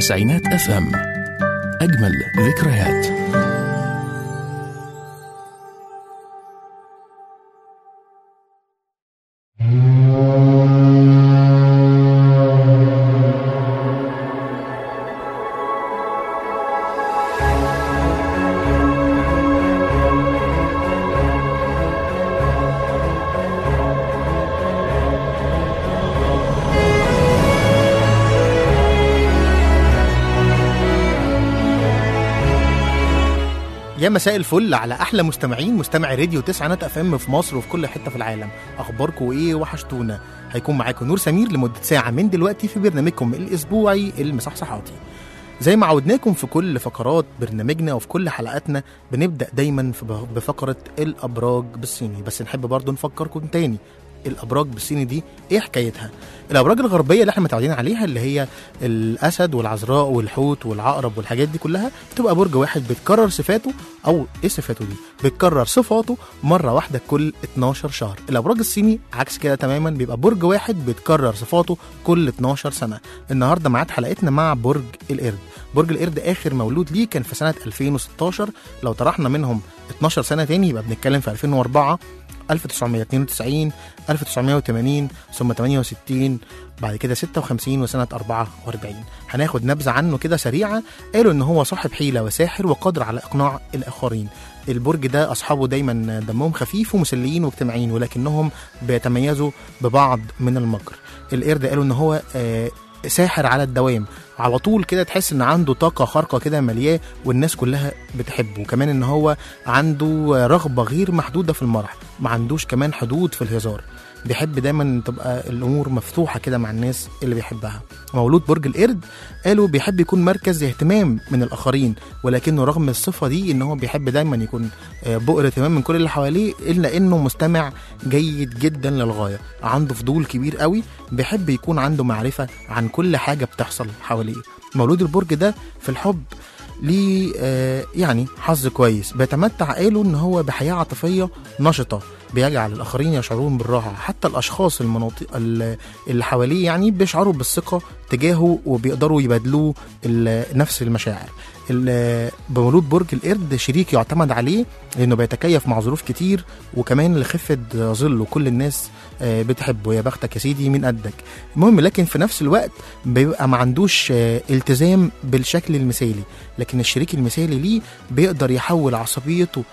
تسعينات اف ام اجمل ذكريات يا مساء الفل على احلى مستمعين مستمعي راديو تسعينات اف ام في مصر وفي كل حته في العالم اخباركم ايه وحشتونا هيكون معاكم نور سمير لمده ساعه من دلوقتي في برنامجكم الاسبوعي المصحصحاتي زي ما عودناكم في كل فقرات برنامجنا وفي كل حلقاتنا بنبدا دايما في بفقره الابراج بالصيني بس نحب برضو نفكركم تاني الابراج بالصيني دي ايه حكايتها الابراج الغربيه اللي احنا متعودين عليها اللي هي الاسد والعذراء والحوت والعقرب والحاجات دي كلها بتبقى برج واحد بتكرر صفاته او ايه صفاته دي بتكرر صفاته مره واحده كل 12 شهر الابراج الصيني عكس كده تماما بيبقى برج واحد بتكرر صفاته كل 12 سنه النهارده ميعاد حلقتنا مع برج القرد برج القرد اخر مولود ليه كان في سنه 2016 لو طرحنا منهم 12 سنه تاني يبقى بنتكلم في 2004 1992 1980 ثم 68 بعد كده 56 وسنة 44 هناخد نبذة عنه كده سريعة قالوا إن هو صاحب حيلة وساحر وقادر على إقناع الآخرين البرج ده أصحابه دايما دمهم خفيف ومسليين واجتماعيين ولكنهم بيتميزوا ببعض من المكر القرد قالوا إن هو آه ساحر على الدوام على طول كده تحس ان عنده طاقة خارقة كده ملياه والناس كلها بتحبه وكمان ان هو عنده رغبة غير محدودة في المرح ما عندوش كمان حدود في الهزار بيحب دايما تبقى الامور مفتوحه كده مع الناس اللي بيحبها مولود برج القرد قالوا بيحب يكون مركز اهتمام من الاخرين ولكنه رغم الصفه دي ان هو بيحب دايما يكون بؤر اهتمام من كل اللي حواليه الا انه مستمع جيد جدا للغايه عنده فضول كبير قوي بيحب يكون عنده معرفه عن كل حاجه بتحصل حواليه مولود البرج ده في الحب ليه آه يعني حظ كويس بيتمتع قالوا ان هو بحياه عاطفيه نشطه بيجعل الاخرين يشعرون بالراحه حتى الاشخاص المناطق اللي حواليه يعني بيشعروا بالثقه تجاهه وبيقدروا يبادلوه نفس المشاعر بمولود برج القرد شريك يعتمد عليه لانه بيتكيف مع ظروف كتير وكمان لخفه ظله كل الناس بتحبه يا بختك يا سيدي من قدك المهم لكن في نفس الوقت بيبقى ما عندوش التزام بالشكل المثالي لكن الشريك المثالي ليه بيقدر يحول عصبيته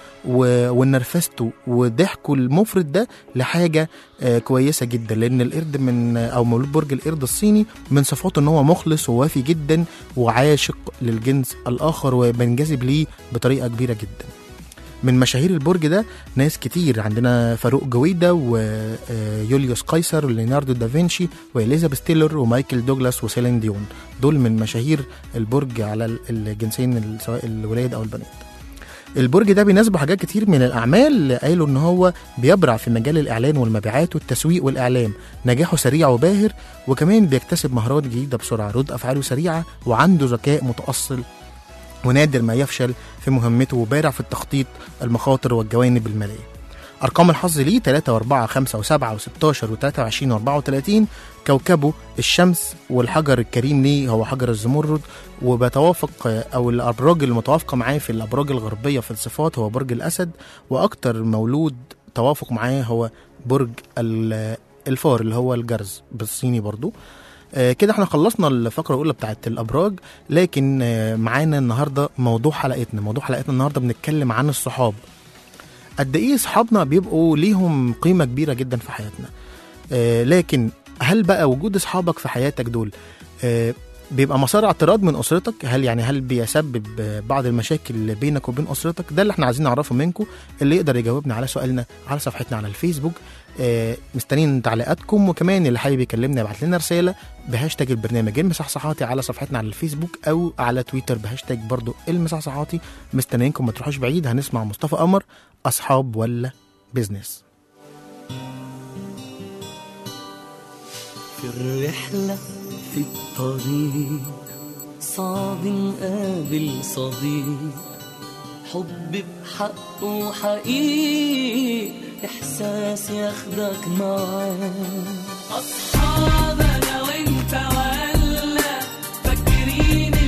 ونرفزته وضحكه المفرط ده لحاجه كويسه جدا لان القرد من او مولود برج القرد الصيني من صفاته ان هو مخلص ووافي جدا وعاشق للجنس الاخر وبينجذب ليه بطريقه كبيره جدا من مشاهير البرج ده ناس كتير عندنا فاروق جويدا ويوليوس قيصر وليوناردو دافنشي واليزابيث تيلر ومايكل دوغلاس وسيلين ديون دول من مشاهير البرج على الجنسين سواء الولاد او البنات البرج ده بيناسبه حاجات كتير من الاعمال قالوا ان هو بيبرع في مجال الاعلان والمبيعات والتسويق والاعلام نجاحه سريع وباهر وكمان بيكتسب مهارات جديده بسرعه رد افعاله سريعه وعنده ذكاء متاصل ونادر ما يفشل في مهمته وبارع في التخطيط المخاطر والجوانب الماليه ارقام الحظ ليه 3 و4 5 و7 و16 و23 و34 كوكبه الشمس والحجر الكريم ليه هو حجر الزمرد وبيتوافق او الابراج المتوافقه معاه في الابراج الغربيه في الصفات هو برج الاسد واكتر مولود توافق معاه هو برج الفار اللي هو الجرز بالصيني برضو آه كده احنا خلصنا الفقره الاولى بتاعت الابراج لكن آه معانا النهارده موضوع حلقتنا موضوع حلقتنا النهارده بنتكلم عن الصحاب قد ايه اصحابنا بيبقوا ليهم قيمه كبيره جدا في حياتنا آه لكن هل بقى وجود اصحابك في حياتك دول آه بيبقى مسار اعتراض من اسرتك هل يعني هل بيسبب بعض المشاكل بينك وبين اسرتك ده اللي احنا عايزين نعرفه منكم اللي يقدر يجاوبنا على سؤالنا على صفحتنا على الفيسبوك آه مستنيين تعليقاتكم وكمان اللي حابب يكلمنا يبعت لنا رساله بهاشتاج البرنامج المصحصحاتي على صفحتنا على الفيسبوك او على تويتر بهاشتاج برضو المصحصحاتي مستنيينكم ما تروحوش بعيد هنسمع مصطفى قمر اصحاب ولا بيزنس في الرحلة في الطريق صعب نقابل صديق حب بحقه حقيقي إحساس ياخدك معاه أصحاب أنا وأنت ولا فاكرين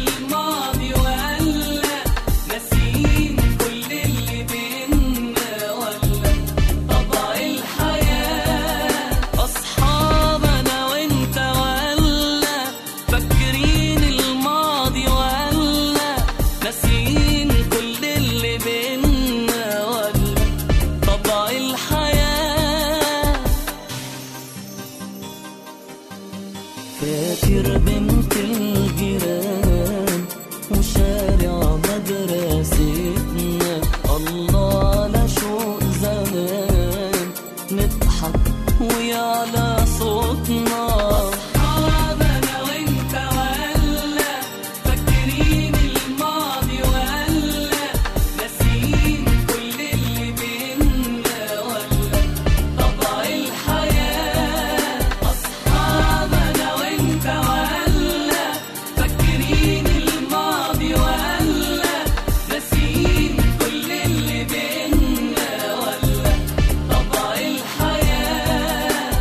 فاكر بنت الجيران وشارع مدرستنا الله على شوق زمان نضحك ويعلى صوتنا أصحاب أنا وأنت ولا فاكرين الماضي ولا ناسيين كل اللي بينا ولا طبع الحياة أصحاب أنا وأنت ولا فاكرين الماضي ولا ناسيين كل اللي بينا ولا طبع الحياة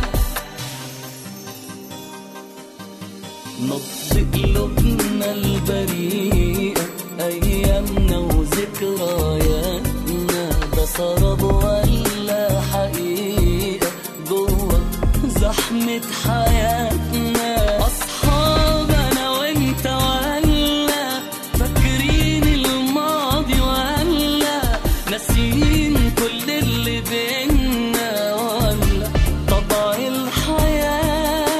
نبض قلوبنا البريئة أيامنا وذكرياتنا ده سراب ولا حقيقة جوه زحمة حياتنا أصحاب أنا وأنت ولا فاكرين الماضي ولا ناسيين كل اللي بينا ولا طبع الحياة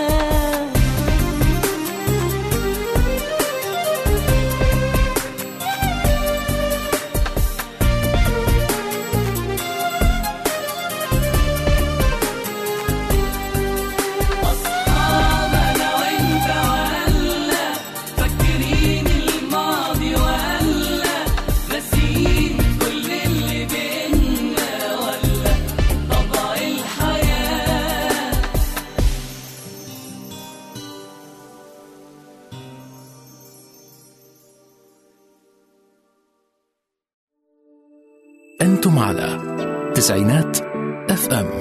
أصحاب أنا وأنت ولا فاكرين الماضي ولا ناسيين كل اللي بينا ولا طبع الحياة أنتم على تسعينات اف ام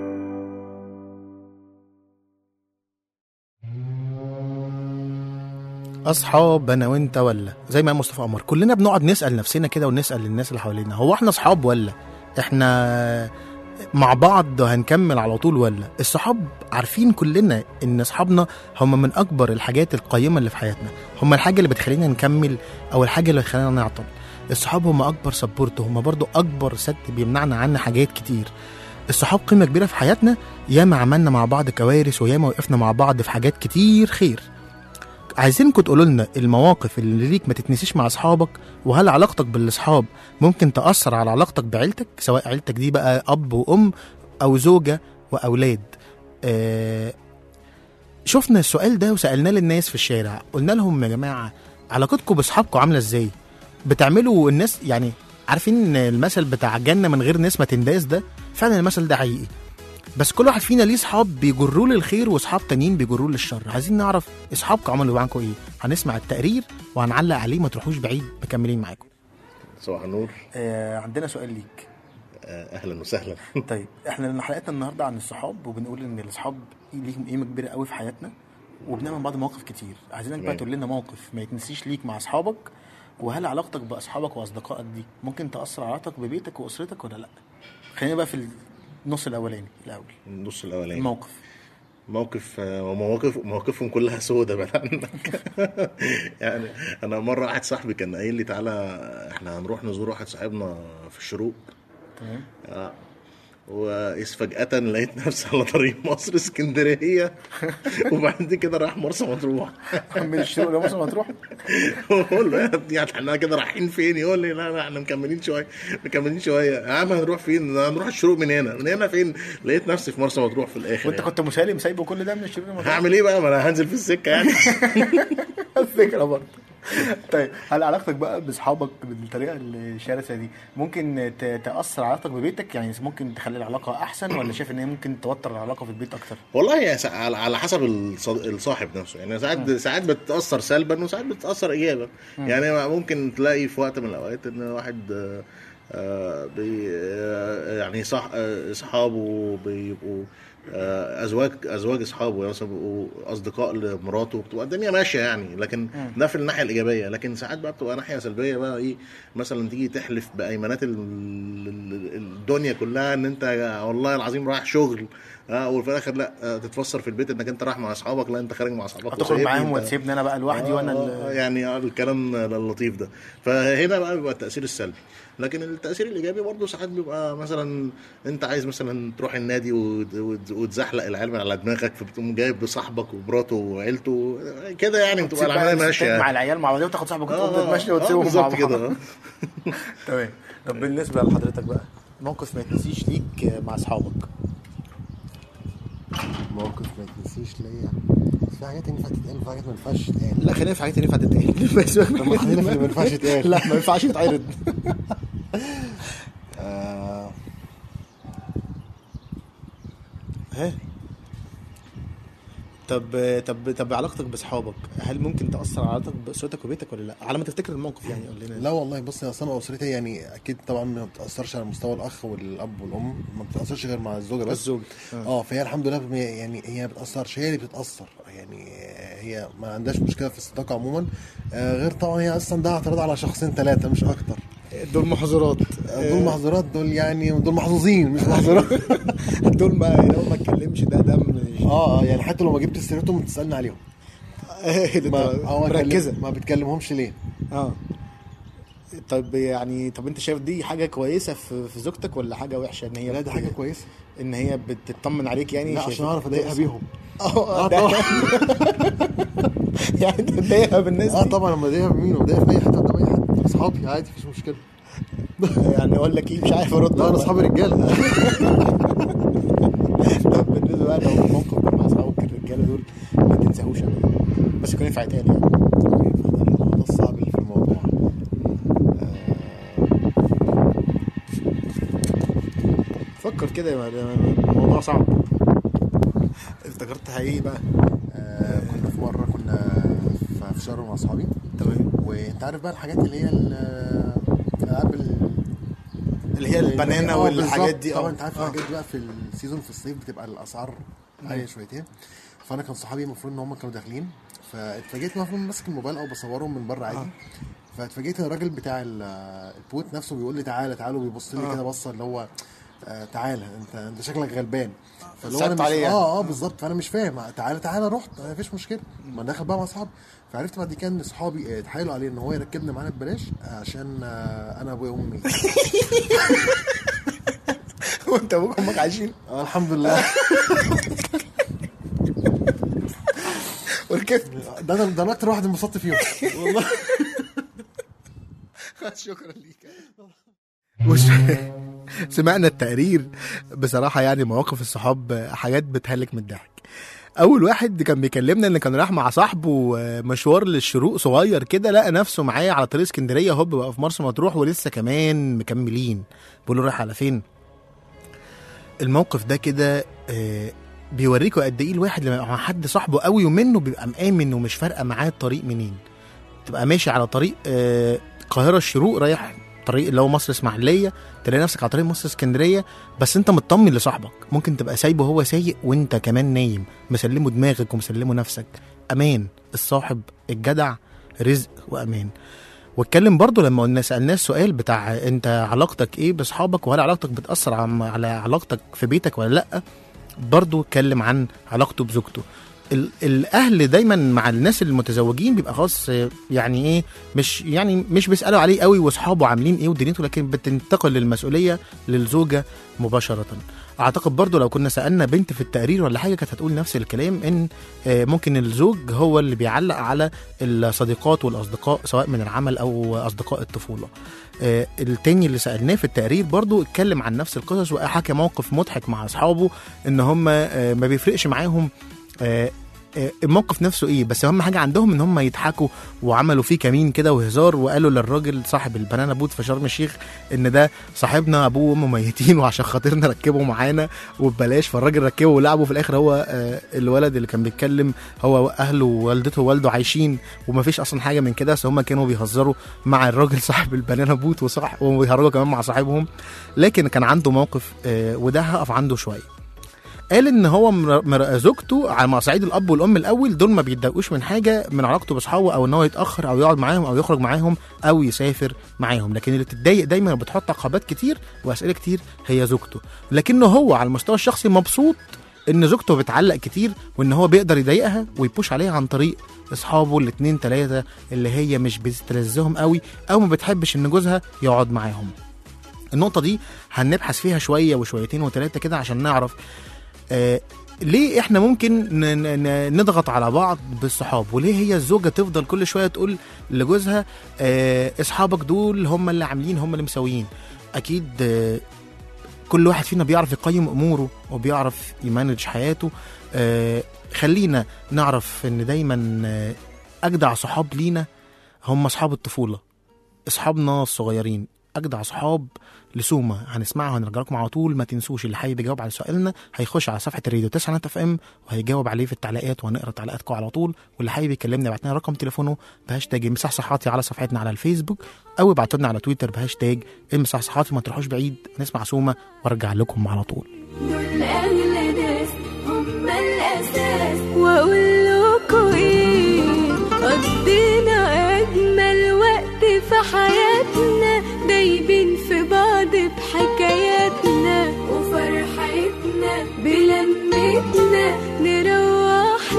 اصحاب انا وانت ولا زي ما قال مصطفى قمر كلنا بنقعد نسال نفسنا كده ونسال الناس اللي حوالينا هو احنا اصحاب ولا احنا مع بعض هنكمل على طول ولا الصحاب عارفين كلنا ان اصحابنا هم من اكبر الحاجات القيمه اللي في حياتنا هم الحاجه اللي بتخلينا نكمل او الحاجه اللي بتخلينا نعطل الصحاب هم اكبر سبورت هم برضو اكبر سد بيمنعنا عن حاجات كتير الصحاب قيمه كبيره في حياتنا ياما عملنا مع بعض كوارث وياما وقفنا مع بعض في حاجات كتير خير عايزينكم تقولوا لنا المواقف اللي ليك ما تتنسيش مع اصحابك وهل علاقتك بالاصحاب ممكن تاثر على علاقتك بعيلتك سواء عيلتك دي بقى اب وام او زوجه واولاد آه شفنا السؤال ده وسالناه للناس في الشارع قلنا لهم يا جماعه علاقتكم باصحابكم عامله ازاي بتعملوا الناس يعني عارفين المثل بتاع جنه من غير ناس ما تنداس ده فعلا المثل ده حقيقي بس كل واحد فينا ليه صحاب بيجروه للخير واصحاب تانيين بيجروه للشر عايزين نعرف اصحابكم عملوا معاكم ايه هنسمع التقرير وهنعلق عليه ما تروحوش بعيد مكملين معاكم صباح النور آه عندنا سؤال ليك آه، اهلا وسهلا طيب احنا حلقتنا النهارده عن الصحاب وبنقول ان الاصحاب ليهم قيمه كبيره قوي في حياتنا وبنعمل مع بعض مواقف كتير عايزينك بقى تمام. تقول لنا موقف ما يتنسيش ليك مع اصحابك وهل علاقتك باصحابك واصدقائك دي ممكن تاثر على علاقتك ببيتك واسرتك ولا لا خلينا بقى في النص الاولاني الاول النص الاولاني الموقف موقف آه، مواقف مواقفهم كلها سودة بقى يعني انا مره واحد صاحبي كان قايل لي تعالى احنا هنروح نزور واحد صاحبنا في الشروق تمام آه. وإذ فجأة لقيت نفسي على طريق مصر اسكندرية وبعد كده رايح مرسى مطروح من الشروق لمرسى مطروح بقول له يا- يعني احنا كده رايحين فين يقول لي لا لا احنا مكملين شويه مكملين شويه يا عم هنروح فين هنروح الشروق من هنا من هنا فين لقيت نفسي في مرسى مطروح في الاخر وانت يعني. كنت مسالم سايبه كل ده من الشروق لمطروح هعمل ايه بقى ما انا هنزل في السكه يعني الفكره برضه طيب هل علاقتك بقى باصحابك بالطريقه الشرسه دي ممكن ت- تاثر على علاقتك ببيتك يعني ممكن تخلي العلاقه احسن ولا شايف ان هي ممكن توتر العلاقه في البيت اكتر والله يا سا- على على حسب الصد- الصاحب نفسه يعني ساعات ساعات بتتاثر سلبا وساعات بتتاثر ايجابا يعني ممكن تلاقي في وقت من الاوقات ان واحد آه، آه، بي آه، يعني صح آه، اصحابه بيبقوا آه، ازواج ازواج اصحابه يعني مثلا بيبقوا اصدقاء لمراته بتبقى الدنيا ماشيه يعني لكن ده في الناحيه الايجابيه لكن ساعات بقى بتبقى ناحيه سلبيه بقى ايه مثلا تيجي تحلف بايمانات ال- ال- الدنيا كلها ان انت والله العظيم رايح شغل اه وفي الاخر لا آه، تتفسر في البيت انك انت رايح مع اصحابك لا انت خارج مع اصحابك هتخرج وسايبني معاهم انت- وتسيبني انا بقى لوحدي وانا آه، ال- يعني آه، الكلام اللطيف ده فهنا بقى بيبقى التاثير السلبي لكن التاثير الايجابي برضه ساعات بيبقى مثلا انت عايز مثلا تروح النادي وت- وت- وتزحلق العيال من على دماغك فبتقوم جايب صاحبك ومراته وعيلته كده يعني بتبقى تسيب بقى العمليه الستات ماشيه مع العيال مع بعض وتاخد صاحبك آه، وتقوم تتمشى آه، وتسيبهم مع بالظبط بعض. كده آه. تمام طب بالنسبه لحضرتك بقى موقف ما يتنسيش ليك مع اصحابك موقف ما يتنسيش ليا في حاجات ينفع تتقال وفي حاجات ما ينفعش تتقال لا خلينا في حاجات ينفع تتقال بس طب ما خلينا في اللي ما ينفعش يتقال. لا ما ينفعش يتعرض آه ها طب طب طب علاقتك باصحابك هل ممكن تاثر على علاقتك باسرتك وبيتك ولا لا على ما تفتكر الموقف يعني قول لنا لا والله بص يا اصل انا اسرتي يعني اكيد طبعا ما بتاثرش على مستوى الاخ والاب والام ما بتاثرش غير مع الزوجه بس الزوج آه. اه فهي الحمد لله يعني هي ما بتاثرش هي اللي بتتاثر يعني هي ما عندهاش مشكله في الصداقه عموما آه غير طبعا هي اصلا ده اعتراض على شخصين ثلاثه مش اكتر دول محظورات آه، دول محظورات دول يعني دول محظوظين مش محظورات دول ما لو ما اتكلمش ده ده مش اه اه يعني حتى لو ما جبت سيرتهم بتسالني عليهم ده ما أنت هو مركزه ما بتكلمهمش ليه اه طب يعني طب انت شايف دي حاجه كويسه في, في زوجتك ولا حاجه وحشه ان هي لا بت- دي حاجه كويسه ان هي بتطمن عليك يعني لا شايفك عشان اعرف اضايقها كويس؟ بيهم اه اه ده- طبعا يعني انت تضايقها بالناس اه دي طبعا لما اضايقها بمين ومضايقها في اي حته قدام اي حد اصحابي عادي مفيش مشكله يعني اقول لك ايه مش عارف ارد لا انا والله. اصحابي رجاله طب بالنسبه بقى لو موقف بقى مع اصحابك الرجاله دول ما تنساهوش ابدا بس يكون ينفع يتقال يعني ده الصعب اللي في الموضوع فكر كده يا- الموضوع صعب افتكرتها ايه بقى آه كنا في مره كنا في- في شهر مع اصحابي تمام وانت عارف بقى الحاجات اللي هي ال- الالعاب ال- اللي هي البنانه آه، والحاجات بالظبط. دي طبعا انت عارف آه. الحاجات دي بقى في السيزون في الصيف بتبقى الاسعار عاليه شويتين فانا كان صحابي المفروض ان هم كانوا داخلين فاتفاجئت ان المفروض ماسك الموبايل او بصورهم من بره عادي فاتفاجئت ان الراجل بتاع ال- البوت نفسه بيقول لي تعالى تعالى وبيبص لي آه. كده بصه اللي هو آه تعالى انت انت شكلك غلبان فاللي هو سألت انا مش عليه يعني. اه اه بالظبط فانا مش فاهم تعالى تعالى رحت ما فيش مشكله ما داخل بقى مع اصحابي فعرفت بعد كده ان اصحابي آه، اتحايلوا عليه ان هو يركبني معانا ببلاش عشان آه، انا ابويا وامي وانت ابوك وامك عايشين آه الحمد لله وركبت ده انا ده انا اكتر واحد انبسطت فيهم والله شكرا ليك مش سمعنا التقرير بصراحة يعني مواقف الصحاب حاجات بتهلك من الضحك أول واحد كان بيكلمنا إن كان راح مع صاحبه مشوار للشروق صغير كده لقى نفسه معاه على طريق اسكندرية هوب بقى في مرسى مطروح ولسه كمان مكملين بيقول له رايح على فين؟ الموقف ده كده آه، بيوريكوا قد ايه الواحد لما يبقى مع حد صاحبه قوي ومنه بيبقى مآمن ومش فارقه معاه الطريق منين تبقى ماشي على طريق آه، القاهره الشروق رايح طريق اللي هو مصر اسماعيليه تلاقي نفسك على طريق مصر اسكندريه بس انت مطمن لصاحبك ممكن تبقى سايبه هو سايق وانت كمان نايم مسلمه دماغك ومسلمه نفسك امان الصاحب الجدع رزق وامان واتكلم برضو لما قلنا سالناه السؤال بتاع انت علاقتك ايه باصحابك وهل علاقتك بتاثر عم- على علاقتك في بيتك ولا لا برضو اتكلم عن علاقته بزوجته ال- الاهل دايما مع الناس المتزوجين بيبقى خلاص آه، يعني ايه مش يعني مش بيسالوا عليه قوي واصحابه عاملين ايه ودنيته لكن بتنتقل المسؤوليه للزوجه مباشره اعتقد برضو لو كنا سالنا بنت في التقرير ولا حاجه كانت هتقول نفس الكلام ان آه، ممكن الزوج هو اللي بيعلق على الصديقات والاصدقاء سواء من العمل او اصدقاء الطفوله آه، التاني اللي سالناه في التقرير برضو اتكلم عن نفس القصص وحكى موقف مضحك مع اصحابه ان هم آه، ما بيفرقش معاهم آه، آه، الموقف نفسه ايه بس اهم حاجه عندهم ان هم يضحكوا وعملوا فيه كمين كده وهزار وقالوا للراجل صاحب البنانا بوت في شرم الشيخ ان ده صاحبنا ابوه وامه ميتين وعشان خاطرنا ركبه معانا وببلاش فالراجل ركبه ولعبه في الاخر هو آه، الولد اللي كان بيتكلم هو اهله ووالدته ووالده عايشين ومفيش اصلا حاجه من كده بس هم كانوا بيهزروا مع الراجل صاحب البنانا بوت وصح وبيهرجوا كمان مع صاحبهم لكن كان عنده موقف آه، وده هقف عنده شويه قال ان هو مر- مر- زوجته على مع صعيد الاب والام الاول دول ما بيتضايقوش من حاجه من علاقته باصحابه او ان هو يتاخر او يقعد معاهم او يخرج معاهم او يسافر معاهم لكن اللي بتتضايق دايما وبتحط عقبات كتير واسئله كتير هي زوجته لكنه هو على المستوى الشخصي مبسوط ان زوجته بتعلق كتير وان هو بيقدر يضايقها ويبوش عليها عن طريق اصحابه الاتنين تلاتة اللي هي مش بتستلذهم قوي او ما بتحبش ان جوزها يقعد معاهم النقطة دي هنبحث فيها شوية وشويتين وتلاتة كده عشان نعرف آه ليه احنا ممكن ن- ن- ن- نضغط على بعض بالصحاب وليه هي الزوجة تفضل كل شوية تقول لجوزها آه اصحابك دول هم اللي عاملين هم اللي مسويين اكيد آه كل واحد فينا بيعرف يقيم اموره وبيعرف يمانج حياته آه خلينا نعرف ان دايما آه اجدع صحاب لينا هم اصحاب الطفوله اصحابنا الصغيرين اجدع صحاب لسومه هنسمعها وهنرجع لكم على طول ما تنسوش اللي حابب يجاوب على سؤالنا هيخش على صفحه الراديو 9 نت اف ام وهيجاوب عليه في التعليقات وهنقرا تعليقاتكم على طول واللي حابب يكلمنا يبعت لنا رقم تليفونه بهاشتاج امسح صحاتي على صفحتنا على الفيسبوك او ابعتوا لنا على تويتر بهاشتاج امسح صحاتي ما تروحوش بعيد نسمع سومه وارجع لكم على طول دول أغلى ناس هم الأساس وأقول لكم إيه قضينا أجمل وقت في حياتنا دايبين في بعض بحكاياتنا وفرحتنا بلمتنا نروح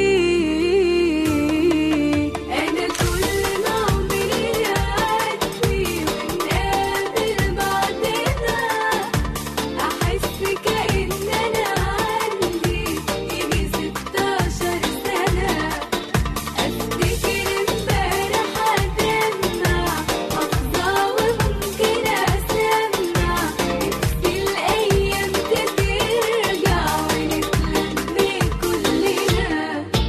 ليه أنا كل ما عمري يعدي ونقابل بعضنا أحس كأن أنا عندي يجي ستاشر سنة أفتكر امبارح أدمع أفضى وممكن أسمع نفسي الأيام ترجع ونتلم كلنا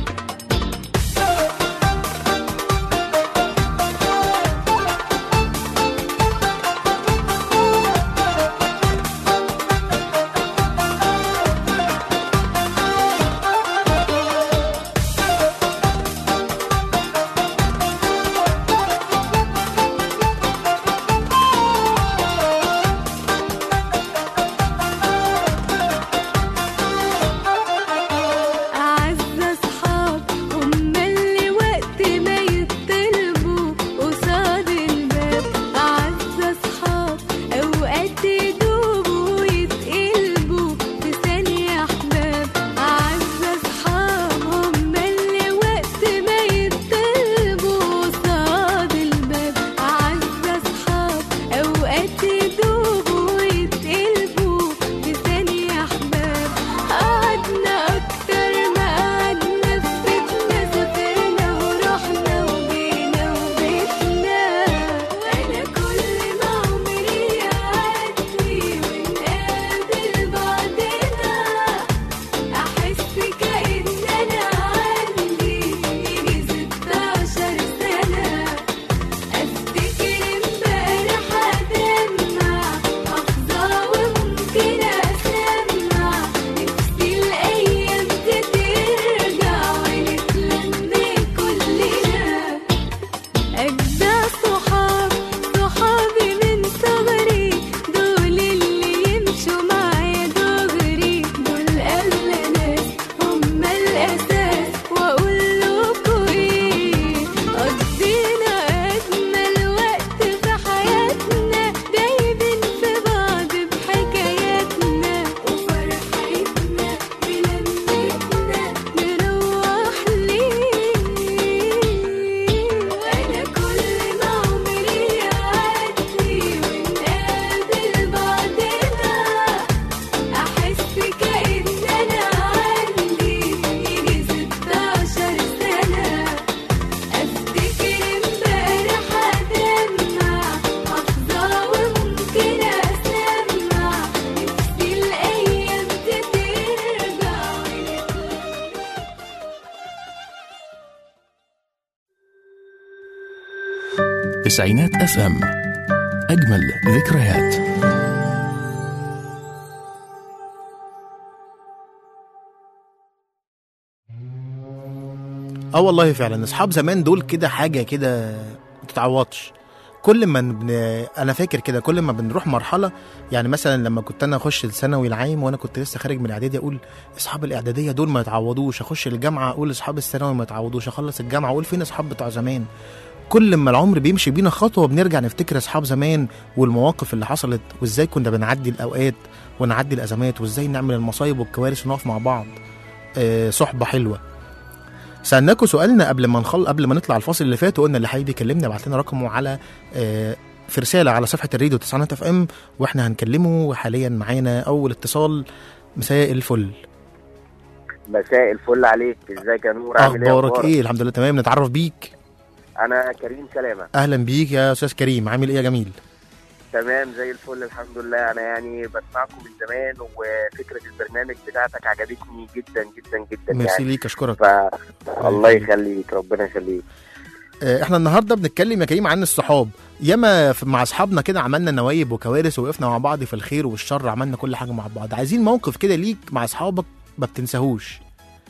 أعز أصحاب هم اللي وقت ما يطلبوا قصاد الباب أعز أصحاب أوقات يدوبوا ويتقلبوا في ثانية أحباب أعز أصحاب هم اللي وقت ما يطلبوا قصاد الباب أعز أصحاب أوقات يدوبوا ويتقلبوا في ثانية أحباب قعدنا أكتر ما قعدنا في بيتنا سافرنا ورحنا وجينا وبيتنا وأنا كل ما عمري يعدي ونقابل بعضنا أحس كأن أنا عندي يجي ستاشر سنة أفتكر امبارح أدمع أفضى وممكن أسمع نفسي الأيام ترجع ونتلم كلنا أجدع صحاب صحابي من صغري دول اللي يمشوا معايا دغري دول أغلى ناس هم الأساس وأقول لكم إيه قضينا أجمل وقت في حياتنا دايبين في بعض بحكاياتنا وفرحتنا بلمتنا نروح ليه أنا كل ما عمري يعدي ونقابل بعضنا أحس كأن أنا عندي يجي ستاشر سنة أفتكر امبارح أدمع أفضى وممكن أسمع نفسي الأيام ترجع ونتلم تسعينات اف ام اجمل ذكريات اه والله فعلا اصحاب زمان دول كده حاجه كده ما تتعوضش كل ما بن... انا فاكر كده كل ما بنروح مرحله يعني مثلا لما كنت انا اخش الثانوي العام وانا كنت لسه خارج من الاعدادي اقول اصحاب الاعداديه دول ما يتعوضوش اخش الجامعه اقول اصحاب الثانوي ما يتعوضوش اخلص الجامعه اقول فين اصحاب بتوع زمان كل ما العمر بيمشي بينا خطوه بنرجع نفتكر اصحاب زمان والمواقف اللي حصلت وازاي كنا بنعدي الاوقات ونعدي الازمات وازاي نعمل المصايب والكوارث ونقف مع بعض آه صحبه حلوه سالناكم سؤالنا قبل ما نخل قبل ما نطلع الفاصل اللي فات وقلنا اللي هيجي يكلمنا ابعت لنا رقمه على آه في رساله على صفحه الراديو تسعينات اف ام واحنا هنكلمه وحاليا معانا اول اتصال مساء الفل مساء الفل عليك ازيك يا نور عامل ايه اخبارك ايه الحمد لله تمام نتعرف بيك انا كريم سلامه اهلا بيك يا استاذ كريم عامل ايه يا جميل تمام زي الفل الحمد لله انا يعني بسمعكم من زمان وفكره البرنامج بتاعتك عجبتني جدا جدا جدا ميرسي يعني ليك اشكرك ف الله يخليك ربنا يخليك آه، احنا النهارده بنتكلم يا كريم عن الصحاب ياما في- مع اصحابنا كده عملنا نوايب وكوارث ووقفنا مع بعض في الخير والشر عملنا كل حاجه مع بعض عايزين موقف كده ليك مع اصحابك ما بتنساهوش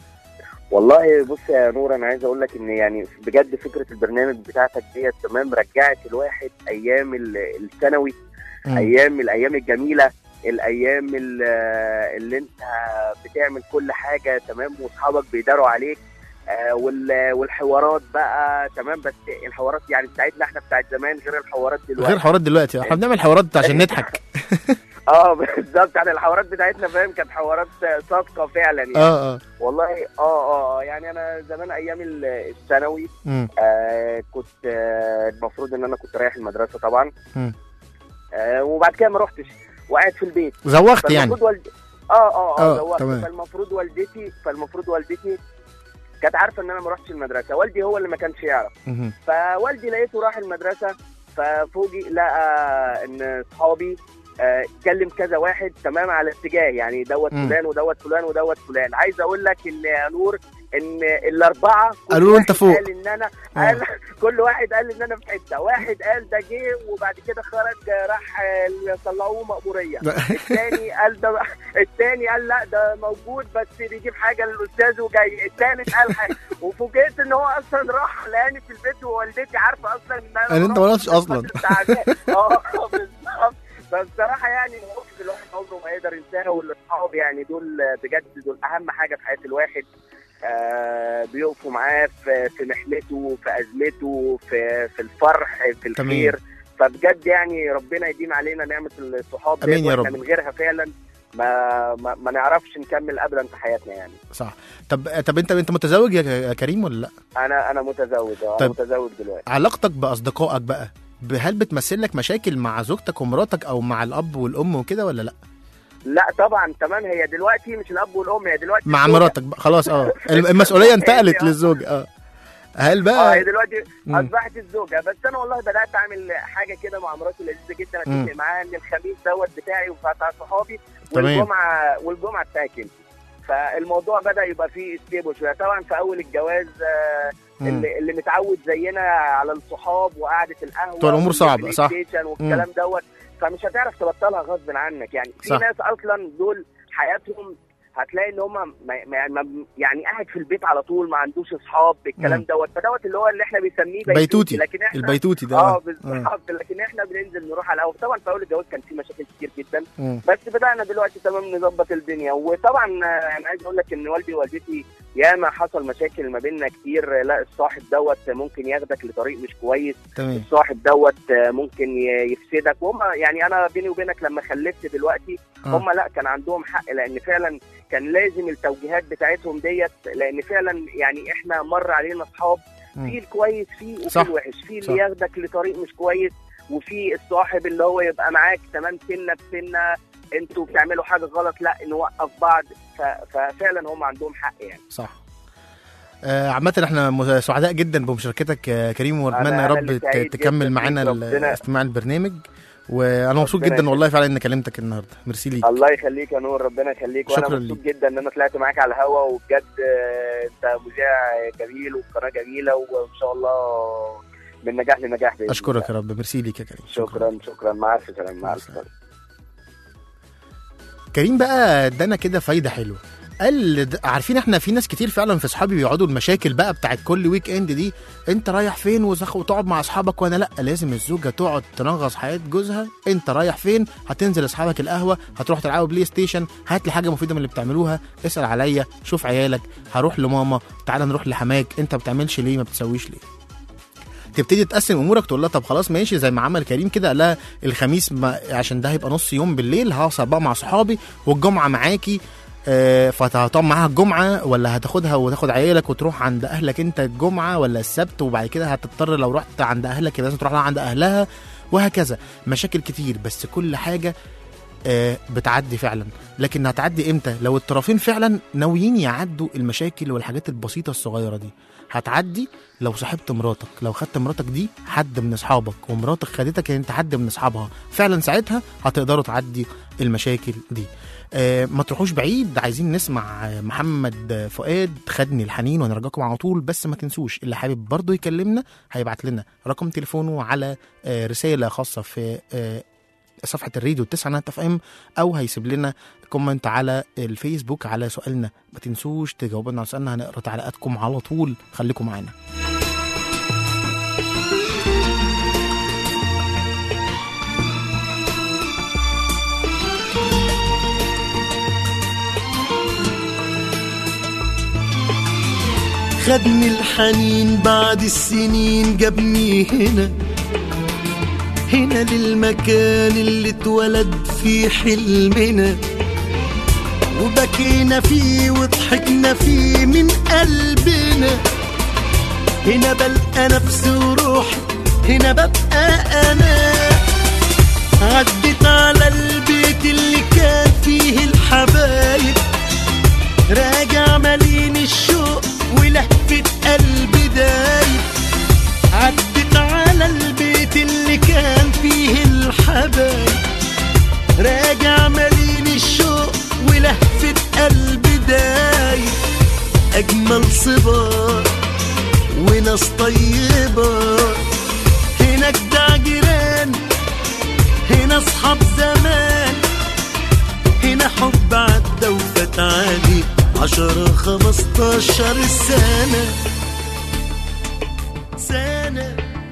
والله بص يا نور انا عايز اقول لك ان يعني بجد فكره البرنامج بتاعتك ديت تمام رجعت الواحد ايام ال- الثانوي مم. ايام الايام الجميله الايام ال- اللي انت بتعمل كل حاجه تمام واصحابك بيداروا عليك آه، وال- والحوارات بقى تمام بس الحوارات يعني بتاعتنا احنا بتاعت زمان غير الحوارات دلوقتي غير حوارات دلوقتي احنا بنعمل حوارات عشان نضحك اه بالظبط يعني الحوارات بتاعتنا فاهم كانت حوارات صادقه فعلا يعني اه اه والله اه اه يعني انا زمان ايام ال- الثانوي مم. آه كنت آه المفروض ان انا كنت رايح المدرسه طبعا مم. آه وبعد كده ما رحتش وقاعد في البيت زوغت يعني فالمفروض والد... اه اه آه، اه زوقت. تمام. فالمفروض والدتي فالمفروض والدتي كانت عارفه ان انا ما رحتش المدرسه والدي هو اللي ما كانش يعرف مهم. فوالدي لقيته راح المدرسه ففوجئ لقى ان اصحابي آه، كلم كذا واحد تمام على اتجاه يعني دوت مم. فلان ودوت فلان ودوت فلان عايز اقول لك ان يا نور ان الاربعه كل قالوا له أنت واحد فوق. قال ان انا آه. قال كل واحد قال ان انا في حته واحد قال ده جه وبعد كده خرج آه، راح آه، طلعوه مأموريه الثاني قال ده الثاني قال لا ده موجود بس بيجيب حاجه للاستاذ وجاي الثالث قال حاجه وفوجئت ان هو اصلا راح لقاني في البيت ووالدتي عارفه اصلا ان انا ان انت ما رحتش اصلا تعبان. اه بالظبط فبصراحه يعني المواقف الواحد عمره ما يقدر ينساها والاصحاب يعني دول بجد دول اهم حاجه في حياه الواحد آه بيقفوا معاه في في محنته في ازمته في في الفرح في تمام. الخير فبجد يعني ربنا يديم علينا نعمه الصحاب آمين ديت يا وإحنا رب. من غيرها فعلا ما ما, ما نعرفش نكمل ابدا في حياتنا يعني صح طب طب انت انت متزوج يا يا كريم ولا لا انا انا متزوج اه طيب. انا متزوج دلوقتي علاقتك باصدقائك بقى ب- هل بتمثل لك مشاكل مع زوجتك ومراتك او مع الاب والام وكده ولا لا لا طبعا تمام هي دلوقتي مش الاب والام هي دلوقتي مع الزوجة. مراتك بقى خلاص اه الم- المسؤوليه انتقلت آه. للزوج اه هل اه بقى هي دلوقتي مم. اصبحت الزوجه بس انا والله بدات اعمل حاجه كده مع مراتي لذيذه جدا مم. اتفق معاها ان الخميس دوت بتاعي وبتاع صحابي تمام. والجمعه والجمعه بتاعك انت فالموضوع بدا يبقى فيه ستيبل شويه طبعا في اول الجواز آه، مم. اللي, اللي متعود زينا على الصحاب وقعده القهوه تبقى الأمور صعبة، والبلاي صح. ستيشن والكلام دوت فمش هتعرف تبطلها غصب عنك يعني في صح. ناس اصلا دول حياتهم هتلاقي ان هم ما ما ما يعني قاعد في البيت على طول ما عندوش اصحاب الكلام مم. دوت فدوت اللي هو اللي احنا بنسميه بيتوتي لكن احنا البيتوتي ده اه آه. بالظبط لكن احنا بننزل نروح على القهوه طبعا في اول الجواز كان في مشاكل كتير جدا مم. بس بدانا دلوقتي تمام نظبط الدنيا وطبعا آه، انا عايز اقول لك ان والدي ووالدتي ياما حصل مشاكل ما بيننا كتير لا الصاحب دوت ممكن ياخدك لطريق مش كويس تمام الصاحب دوت آه، ممكن ي- يفسدك وهم يعني انا بيني وبينك لما خلفت دلوقتي آه. هم لا كان عندهم حق لان فعلا كان لازم التوجيهات بتاعتهم ديت لان فعلا يعني احنا مر علينا اصحاب مم. في الكويس فيه وفي صح. الوحش في صح. اللي ياخدك لطريق مش كويس وفي الصاحب اللي هو يبقى معاك تمام سنه بسنه انتوا بتعملوا حاجه غلط لا نوقف بعض ف- ففعلا هم عندهم حق يعني صح آه، عامة احنا م- سعداء جدا بمشاركتك يا كريم واتمنى أنا- يا أنا رب اللي ت- سعيد تكمل جداً معانا بيك، ال- ربنا- استماع البرنامج وانا مبسوط ربنا جدا والله فعلا اني كلمتك النهارده ميرسي ليك الله يخليك يا نور ربنا يخليك وانا شكراً مبسوط ليك. جدا ان انا طلعت معاك على الهوا وبجد آه، انت مذيع جميل وقناه جميله وان شاء الله من نجاح لنجاح بإذن اشكرك الله. يا رب ميرسي ليك يا كريم شكرا شكرا مع الف سلامه مع الف سلامه كريم بقى ادانا كده فايده حلوه قال د- عارفين احنا في ناس كتير فعلا في اصحابي بيقعدوا المشاكل بقى بتاعت كل ويك اند دي انت رايح فين وزخ وتقعد مع اصحابك وانا لا لازم الزوجه تقعد تنغص حياه جوزها انت رايح فين هتنزل اصحابك القهوه هتروح تلعبوا بلاي ستيشن هات لي حاجه مفيده من اللي بتعملوها اسال عليا شوف عيالك هروح لماما تعال نروح لحماك انت ما بتعملش ليه ما بتسويش ليه تبتدي تقسم امورك تقول لها طب خلاص ماشي زي ما عمل كريم كده قال لها الخميس ما عشان ده هيبقى نص يوم بالليل هسهر بقى مع صحابي والجمعه معاكي آه، فهتقعد معاها الجمعه ولا هتاخدها وتاخد عيالك وتروح عند اهلك انت الجمعه ولا السبت وبعد كده هتضطر لو رحت عند اهلك يبقى لازم تروح لها عند اهلها وهكذا مشاكل كتير بس كل حاجه آه، بتعدي فعلا لكن هتعدي امتى لو الطرفين فعلا ناويين يعدوا المشاكل والحاجات البسيطه الصغيره دي هتعدي لو صاحبت مراتك لو خدت مراتك دي حد من اصحابك ومراتك خدتك انت حد من اصحابها فعلا ساعتها هتقدروا تعدي المشاكل دي آه ما تروحوش بعيد عايزين نسمع آه، محمد فؤاد خدني الحنين ونرجعكم على طول بس ما تنسوش اللي حابب برضه يكلمنا هيبعت لنا رقم تليفونه على آه رساله خاصه في آه صفحه الراديو التسعينات اف ام او هيسيب لنا كومنت على الفيسبوك على سؤالنا ما تنسوش تجاوبوا لنا على سؤالنا هنقرا تعليقاتكم على طول خليكم معانا خدني الحنين بعد السنين جابني هنا هنا للمكان اللي اتولد فيه حلمنا وبكينا فيه وضحكنا فيه من قلبنا هنا بلقى نفسي وروحي هنا ببقى انا عدت على البيت اللي كان فيه الحبايب راجع مليان الشوق ولهفة قلبي دايب عدت على البيت اللي كان فيه الحبايب راجع مليان الشوق ولهفة قلبي دايب أجمل صبار وناس طيبة هناك ده جيران هنا أصحاب زمان هنا حب عدى وفات عادي عشرة خمستاشر سنة سنة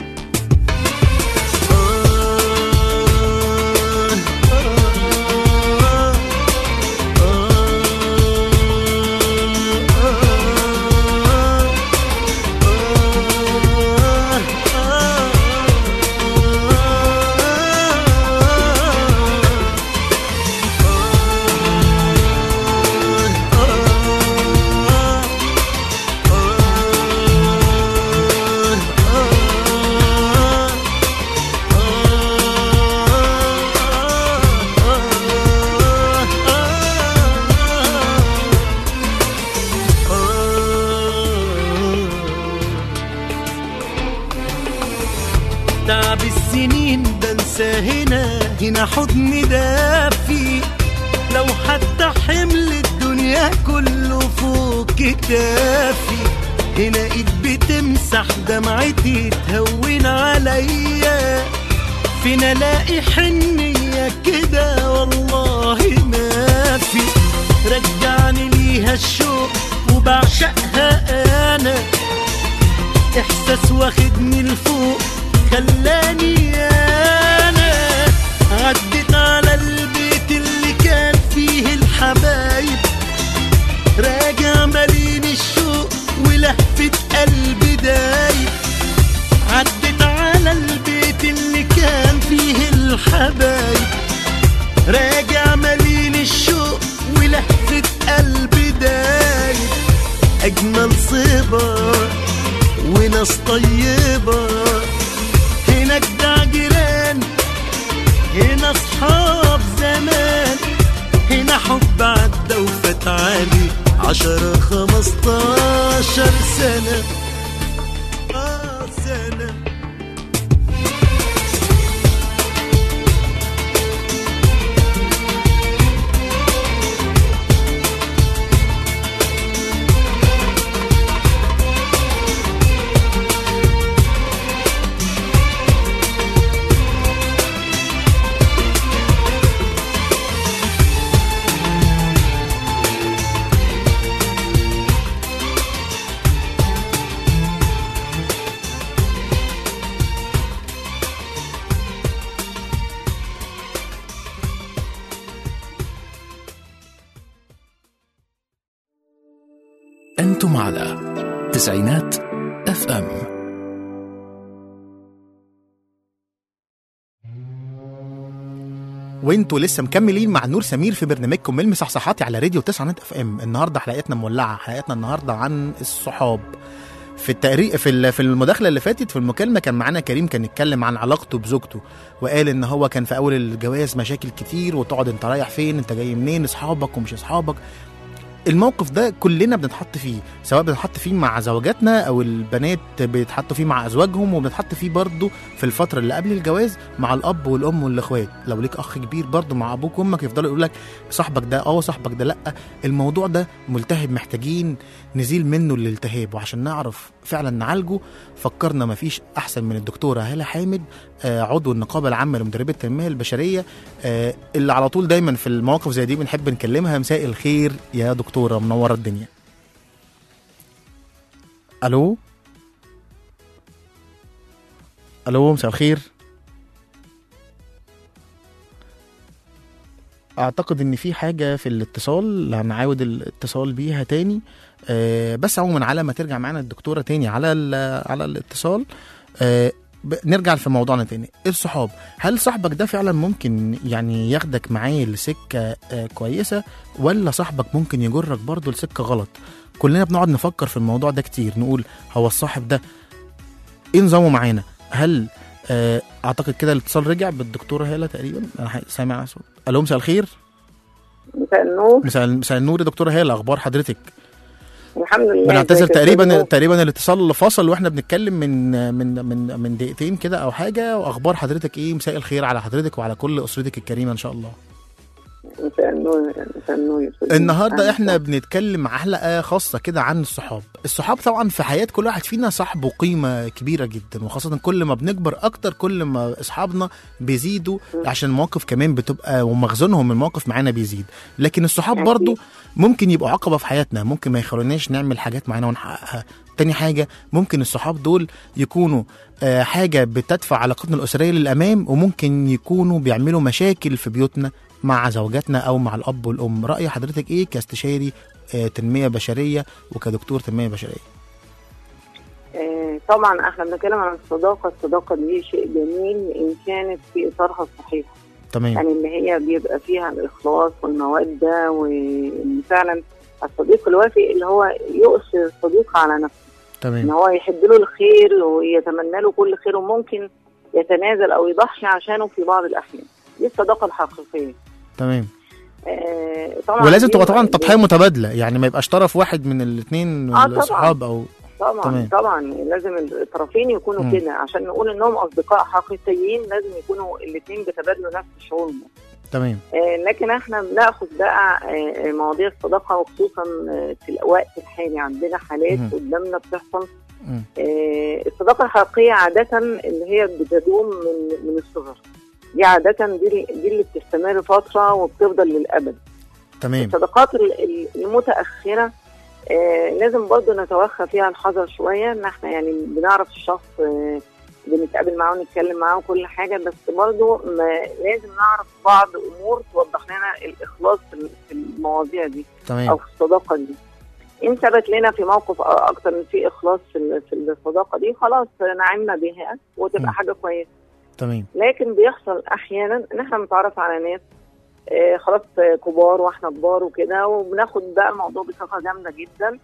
تعب السنين بنسى هنا هنا حضن دافي لو حتى حمل الدنيا كله فوق كتافي هنا ايد بتمسح دمعتي تهون عليا فين الاقي حنية كده والله ما في رجعني ليها الشوق وبعشقها انا احساس واخدني لفوق خلاني انا عدت على البيت اللي كان فيه الحبايب راجع مليان الشوق ولهفة قلبي دايب عدت على البيت اللي كان فيه الحبايب راجع مليان الشوق ولهفة قلبي دايب أجمل صبر وناس طيبة هناك ده جيران هنا أصحاب زمان هنا حب عدى وفات عالي عشرة خمستاشر سنة آه سنة أنتم على تسعينات اف ام وانتوا لسه مكملين مع نور سمير في برنامجكم المصحصحاتي على راديو 9 نت اف ام النهارده حلقتنا مولعه حلقتنا النهارده عن الصحاب في التقرير في ال- في المداخله اللي فاتت في المكالمه كان معانا كريم كان اتكلم عن علاقته بزوجته وقال ان هو كان في اول الجواز مشاكل كتير وتقعد انت رايح فين انت جاي منين اصحابك ومش اصحابك الموقف ده كلنا بنتحط فيه سواء بنتحط فيه مع زوجاتنا او البنات بيتحطوا فيه مع ازواجهم وبنتحط فيه برضه في الفتره اللي قبل الجواز مع الاب والام والاخوات لو ليك اخ كبير برضه مع ابوك وامك يفضلوا يقول لك صاحبك ده اه صاحبك ده لا الموضوع ده ملتهب محتاجين نزيل منه الالتهاب وعشان نعرف فعلا نعالجه فكرنا مفيش احسن من الدكتوره هاله حامد آه، عضو النقابه العامه لمدربي التنميه البشريه آه، اللي على طول دايما في المواقف زي دي بنحب نكلمها مساء الخير يا دكتوره منوره الدنيا الو الو مساء الخير اعتقد ان في حاجه في الاتصال هنعاود الاتصال بيها تاني آه، بس عموما على ما ترجع معانا الدكتوره تاني على ال- على الاتصال آه، ب- نرجع في موضوعنا تاني الصحاب هل صاحبك ده فعلا ممكن يعني ياخدك معاه لسكه آه، كويسه ولا صاحبك ممكن يجرك برضه لسكه غلط كلنا بنقعد نفكر في الموضوع ده كتير نقول هو الصاحب ده ايه نظامه معانا هل آه، اعتقد كده الاتصال رجع بالدكتوره هاله تقريبا انا ح- سامع صوت الو مساء الخير مساء النور مساء مساء النور يا دكتوره هاله اخبار حضرتك الحمد لله بنعتذر ازيك يا تقريبا أستاذ نور؟ تقريبا الاتصال فصل واحنا بنتكلم من من من من دقيقتين كده او حاجه واخبار حضرتك ايه مساء الخير على حضرتك وعلى كل اسرتك الكريمه ان شاء الله مساء النور مساء النور يا أستاذ نور. النهارده أهلا احنا بنتكلم حلقه خاصه كده عن الصحاب الصحاب طبعا في حياه كل واحد فينا صاحبه قيمه كبيره جدا وخاصه كل ما بنكبر اكتر كل ما اصحابنا بيزيدوا عشان المواقف كمان بتبقى ومخزونهم من المواقف معانا بيزيد لكن الصحاب أكيد. برضو ممكن يبقوا عقبه في حياتنا ممكن ما يخلوناش نعمل حاجات معينه ونحققها تاني حاجة ممكن الصحاب دول يكونوا آه، حاجة بتدفع علاقتنا الأسرية للأمام وممكن يكونوا بيعملوا مشاكل في بيوتنا مع زوجاتنا أو مع الأب والأم رأي حضرتك إيه كاستشاري آه، تنمية بشرية وكدكتور تنمية بشرية آه، طبعا احنا بنتكلم عن الصداقه الصداقه دي شيء جميل ان كانت في اطارها الصحيح تمام يعني اللي هي بيبقى فيها الاخلاص والموده وان فعلا الصديق الوافي اللي هو يؤثر الصديق على نفسه ان تمام هو يحب له الخير ويتمنى له كل خير وممكن يتنازل او يضحي عشانه في بعض الاحيان دي الصداقه الحقيقيه تمام آه، طبعا ولازم دي- تبقى طبعا دي- تضحية متبادلة يعني ما يبقاش طرف واحد من الاثنين آه، طبعاً. الصحاب أو طبعا تمام. طبعا لازم الطرفين يكونوا مم. كده عشان نقول انهم اصدقاء حقيقيين لازم يكونوا الاثنين بيتبادلوا نفس الشعور ده. تمام آه لكن احنا بناخد بقى آه مواضيع الصداقه وخصوصا آه في الوقت الحالي عندنا حالات مم. قدامنا بتحصل مم. آه الصداقه الحقيقيه عاده اللي هي بتدوم من من الصغر دي عاده دي, دي اللي بتستمر فتره وبتفضل للابد تمام الصداقات ال- ال- المتاخره آه لازم برضه نتوخى فيها الحذر شويه ان احنا يعني بنعرف الشخص آه بنتقابل معاه ونتكلم معاه وكل حاجه بس برضه ما- لازم نعرف بعض امور توضح لنا الاخلاص في ال- في المواضيع دي او تمام في الصداقه دي ان ثبت لنا في موقف أ- اكتر من في اخلاص في ال- في الصداقه دي خلاص نعمنا بها مم. وتبقى حاجه كويسه تمام لكن بيحصل احيانا ان احنا بنتعرف على ناس آه، خلاص آه، كبار واحنا كبار وكده وبناخد بقى الموضوع بثقه جامده جدا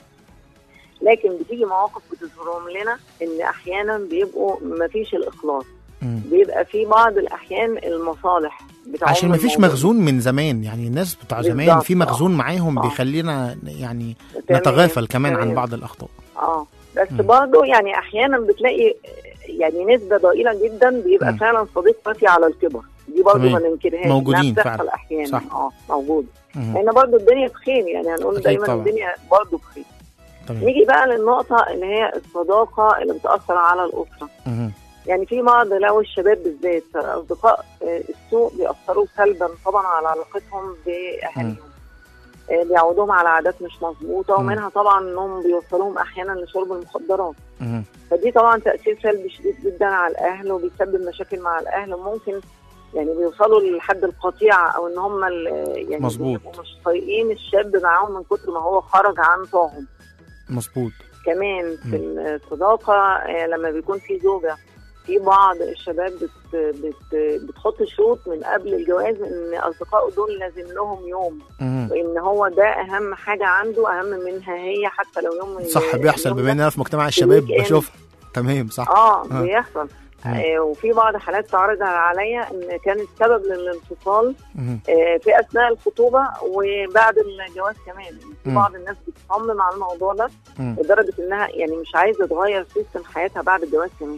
لكن بتيجي مواقف بتظهرهم لنا ان احيانا بيبقوا ما فيش الاخلاص مم. بيبقى في بعض الاحيان المصالح بتعوم عشان ما فيش الموضوع. مخزون من زمان يعني الناس بتوع زمان بالظبط، في مخزون معاهم آه. بيخلينا يعني تمام، نتغافل كمان عن تمام. بعض الأخطاء اه بس مم. برضه يعني احيانا بتلاقي يعني نسبه ضئيله جدا بيبقى مم. فعلا صديق وفي على الكبر دي برضه تمام. ما ننكرهاش موجودين إنها بتحصل فعلا. احيانا صح. اه موجوده مم. لان برضه الدنيا بخير يعني هنقول أكيد دايما طبعا. الدنيا برضه بخير تمام نيجي بقى للنقطه اللي هي الصداقه اللي بتاثر على الاسره مم. يعني في بعض لو الشباب بالذات اصدقاء آه، السوء بيأثروا سلبا طبعا على علاقتهم باهاليهم آه، بيعودوهم على عادات مش مظبوطه مم. ومنها طبعا انهم بيوصلوهم احيانا لشرب المخدرات مم. فدي طبعا تأثير سلبي شديد جدا على الأهل وبيسبب مشاكل مع الأهل وممكن يعني بيوصلوا لحد القطيعة أو إن هم ال- يعني مظبوط. بيبقوا مش طايقين الشاب معاهم من كتر ما هو خرج عن طاعهم مظبوط كمان في الصداقة آه، لما بيكون في زوجة في بعض الشباب بت بت بتحط شروط من قبل الجواز ان اصدقائه دول لازم لهم يوم مم. وان هو ده اهم حاجه عنده اهم منها هي حتى لو يوم صح بيحصل اليوم بما ده. ان انا في مجتمع الشباب الويك إند. بشوفها تمام صح اه آه. بيحصل مم. آه وفي بعض حالات تعرض عليا ان كانت سبب للانفصال مم. آه في اثناء الخطوبه وبعد الجواز كمان في مم. بعض الناس بتصمم على الموضوع ده مم. لدرجه انها يعني مش عايزه تغير سيستم حياتها بعد الجواز كمان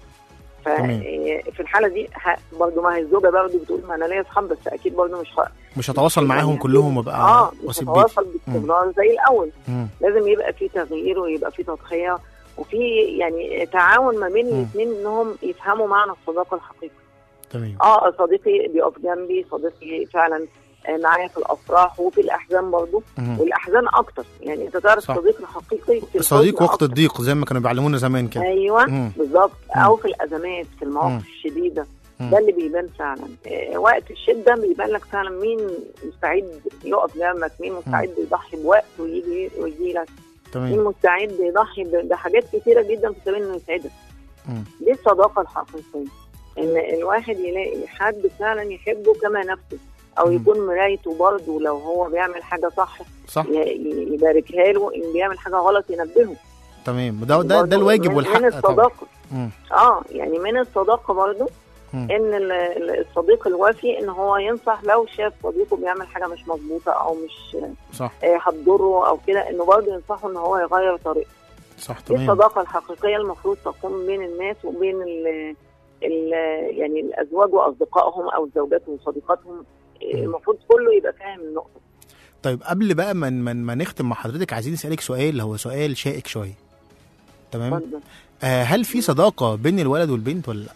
تمام. ففي الحاله دي ه- برضه ما هي الزوجه برضه بتقول ما انا ليا اصحاب بس اكيد برضه مش ه- مش هتواصل معاهم يعني كلهم وابقى اه مش واسيب بيتي هتواصل باستمرار زي الاول مم. لازم يبقى في تغيير ويبقى في تضحيه وفي يعني تعاون ما بين مم. الاثنين انهم يفهموا معنى الصداقه الحقيقيه تمام اه صديقي بيقف جنبي صديقي فعلا آه، معايا في الافراح وفي الاحزان برضه مم. والاحزان اكتر يعني انت تعرف صح. صديق الحقيقي في صديق الحزن وقت أكتر. الضيق زي ما كانوا بيعلمونا زمان كده ايوه مم. بالظبط مم. او في الازمات في مم. المواقف الشديده مم. ده اللي بيبان فعلا آه، وقت الشده بيبان لك فعلا مين مستعد يقف جنبك مين مستعد يضحي بوقت ويجي ويجي لك مين تمام مستعد يضحي ب- بحاجات كتيره جدا في سبيل انه يسعدك مم. دي الصداقه الحقيقيه ان الواحد يلاقي حد فعلا يحبه كما نفسه او مم. يكون مرايته برضه لو هو بيعمل حاجه صح صح ي- ي- يباركها له ان بيعمل حاجه غلط ينبهه تمام ده ده ده برضه الواجب من- والحق من طبعا الصداقه مم. اه يعني من الصداقه برضه مم. ان ال- ال- الصديق الوفي ان هو ينصح لو شاف صديقه بيعمل حاجه مش مظبوطه او مش صح آه، هتضره او كده انه برضه ينصحه ان هو يغير طريقته صح دي تمام الصداقه الحقيقيه المفروض تكون بين الناس وبين ال ال يعني الازواج واصدقائهم او الزوجات وصديقاتهم مم. المفروض كله يبقى فاهم النقطه طيب قبل بقى ما ما, ما نختم مع حضرتك عايزين نسالك سؤال هو سؤال شائك شويه تمام برضه. آه هل في صداقه بين الولد والبنت ولا لا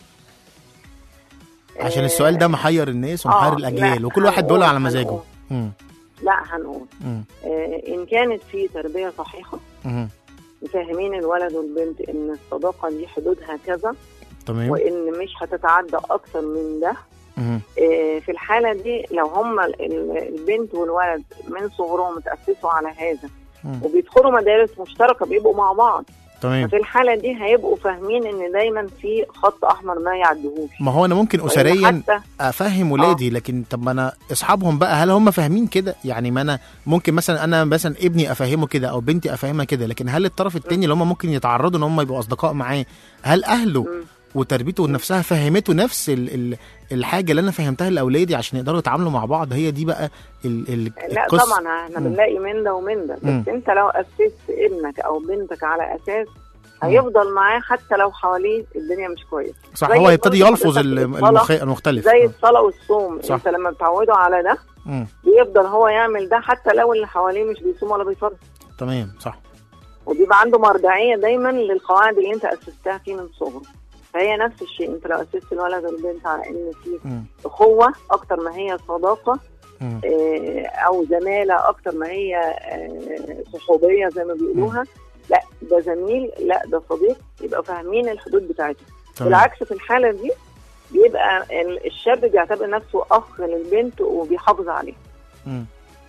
عشان آه، السؤال ده محير الناس ومحير آه، الاجيال لا، وكل واحد هنقول- بيقول على مزاجه هنقول. مم. لا هنقول مم. آه، ان كانت في تربيه صحيحه مم. مفهمين الولد والبنت ان الصداقه دي حدودها كذا تمام وان مش هتتعدى اكتر من ده مم. آه، في الحاله دي لو هم البنت والولد من صغرهم اتاسسوا على هذا مم. وبيدخلوا مدارس مشتركه بيبقوا مع بعض تمام ففي الحاله دي هيبقوا فاهمين ان دايما في خط احمر ما يعدهوش ما هو انا ممكن وإن اسريا حتى افهم ولادي لكن طب ما انا اصحابهم بقى هل هم فاهمين كده يعني ما انا ممكن مثلا انا مثلا ابني افهمه كده او بنتي افهمها كده لكن هل الطرف التاني اللي هم ممكن يتعرضوا ان هم يبقوا اصدقاء معاه هل اهله مم. وتربيته نفسها فهمته نفس ال ال الحاجه اللي انا فهمتها لاولادي عشان يقدروا يتعاملوا مع بعض هي دي بقى ال ال لا القصة. طبعا احنا مم. بنلاقي من ده ومن ده مم. بس انت لو اسست ابنك او بنتك على اساس هيفضل معاه حتى لو حواليه الدنيا مش كويسه صح زي هو هيبتدي برضه يلفظ حضرتك ال- الصلاة المخ... المختلف زي آه. الصلاه والصوم صح. انت لما بتعوده على ده مم. بيفضل هو يعمل ده حتى لو اللي حواليه مش بيصوم ولا بيصلي تمام صح وبيبقى عنده مرجعيه دايما للقواعد اللي انت اسستها فيه من صغره فهي نفس الشيء انت لو اسست الولد والبنت على ان في مم. اخوه اكتر ما هي صداقه مم. آه، او زماله اكتر ما هي آه، صحوبيه زي ما بيقولوها لا ده زميل لا ده صديق يبقى فاهمين الحدود بتاعته تمام. بالعكس في الحاله دي بيبقى ال- الشاب بيعتبر نفسه اخ للبنت وبيحافظ عليه مم.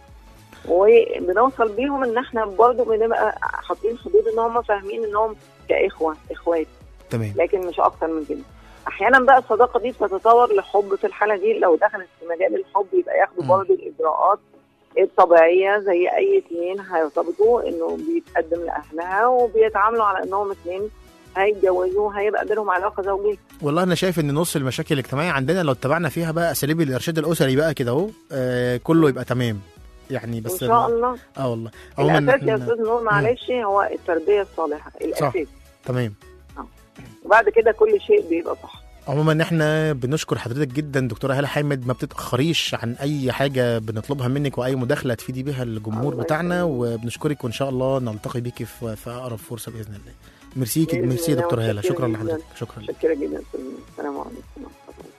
وبنوصل بيهم ان احنا برضه بنبقى حاطين حدود ان هم فاهمين انهم كاخوه اخوات تمام لكن مش اكتر من كده احيانا بقى الصداقه دي بتتطور لحب في الحاله دي لو دخلت في مجال الحب يبقى ياخدوا مم. برضه الاجراءات الطبيعيه زي اي اتنين هيرتبطوا انه بيتقدم لاهلها وبيتعاملوا على انهم اتنين هيتجوزوا هيبقى بينهم علاقه زوجيه والله انا شايف ان نص المشاكل الاجتماعيه عندنا لو اتبعنا فيها بقى اساليب الارشاد الاسري بقى كده اهو آه كله يبقى تمام يعني ان بس شاء الله اه والله عموما الاساس يا إحنا- استاذ نور معلش هو التربيه الصالحه الاساس تمام وبعد كده كل شيء بيبقى صح عموما احنا بنشكر حضرتك جدا دكتوره هاله حامد ما بتتاخريش عن اي حاجه بنطلبها منك واي مداخله تفيدي بيها الجمهور الله بتاعنا يخليك. وبنشكرك وان شاء الله نلتقي بيكي في, في اقرب فرصه باذن الله ميرسي بإذن ميرسي الله، دكتوره هاله وشكراً شكرا جداً. لحضرتك شكرا لك متشكره جدا استاذ نور. السلام عليكم ورحمه الله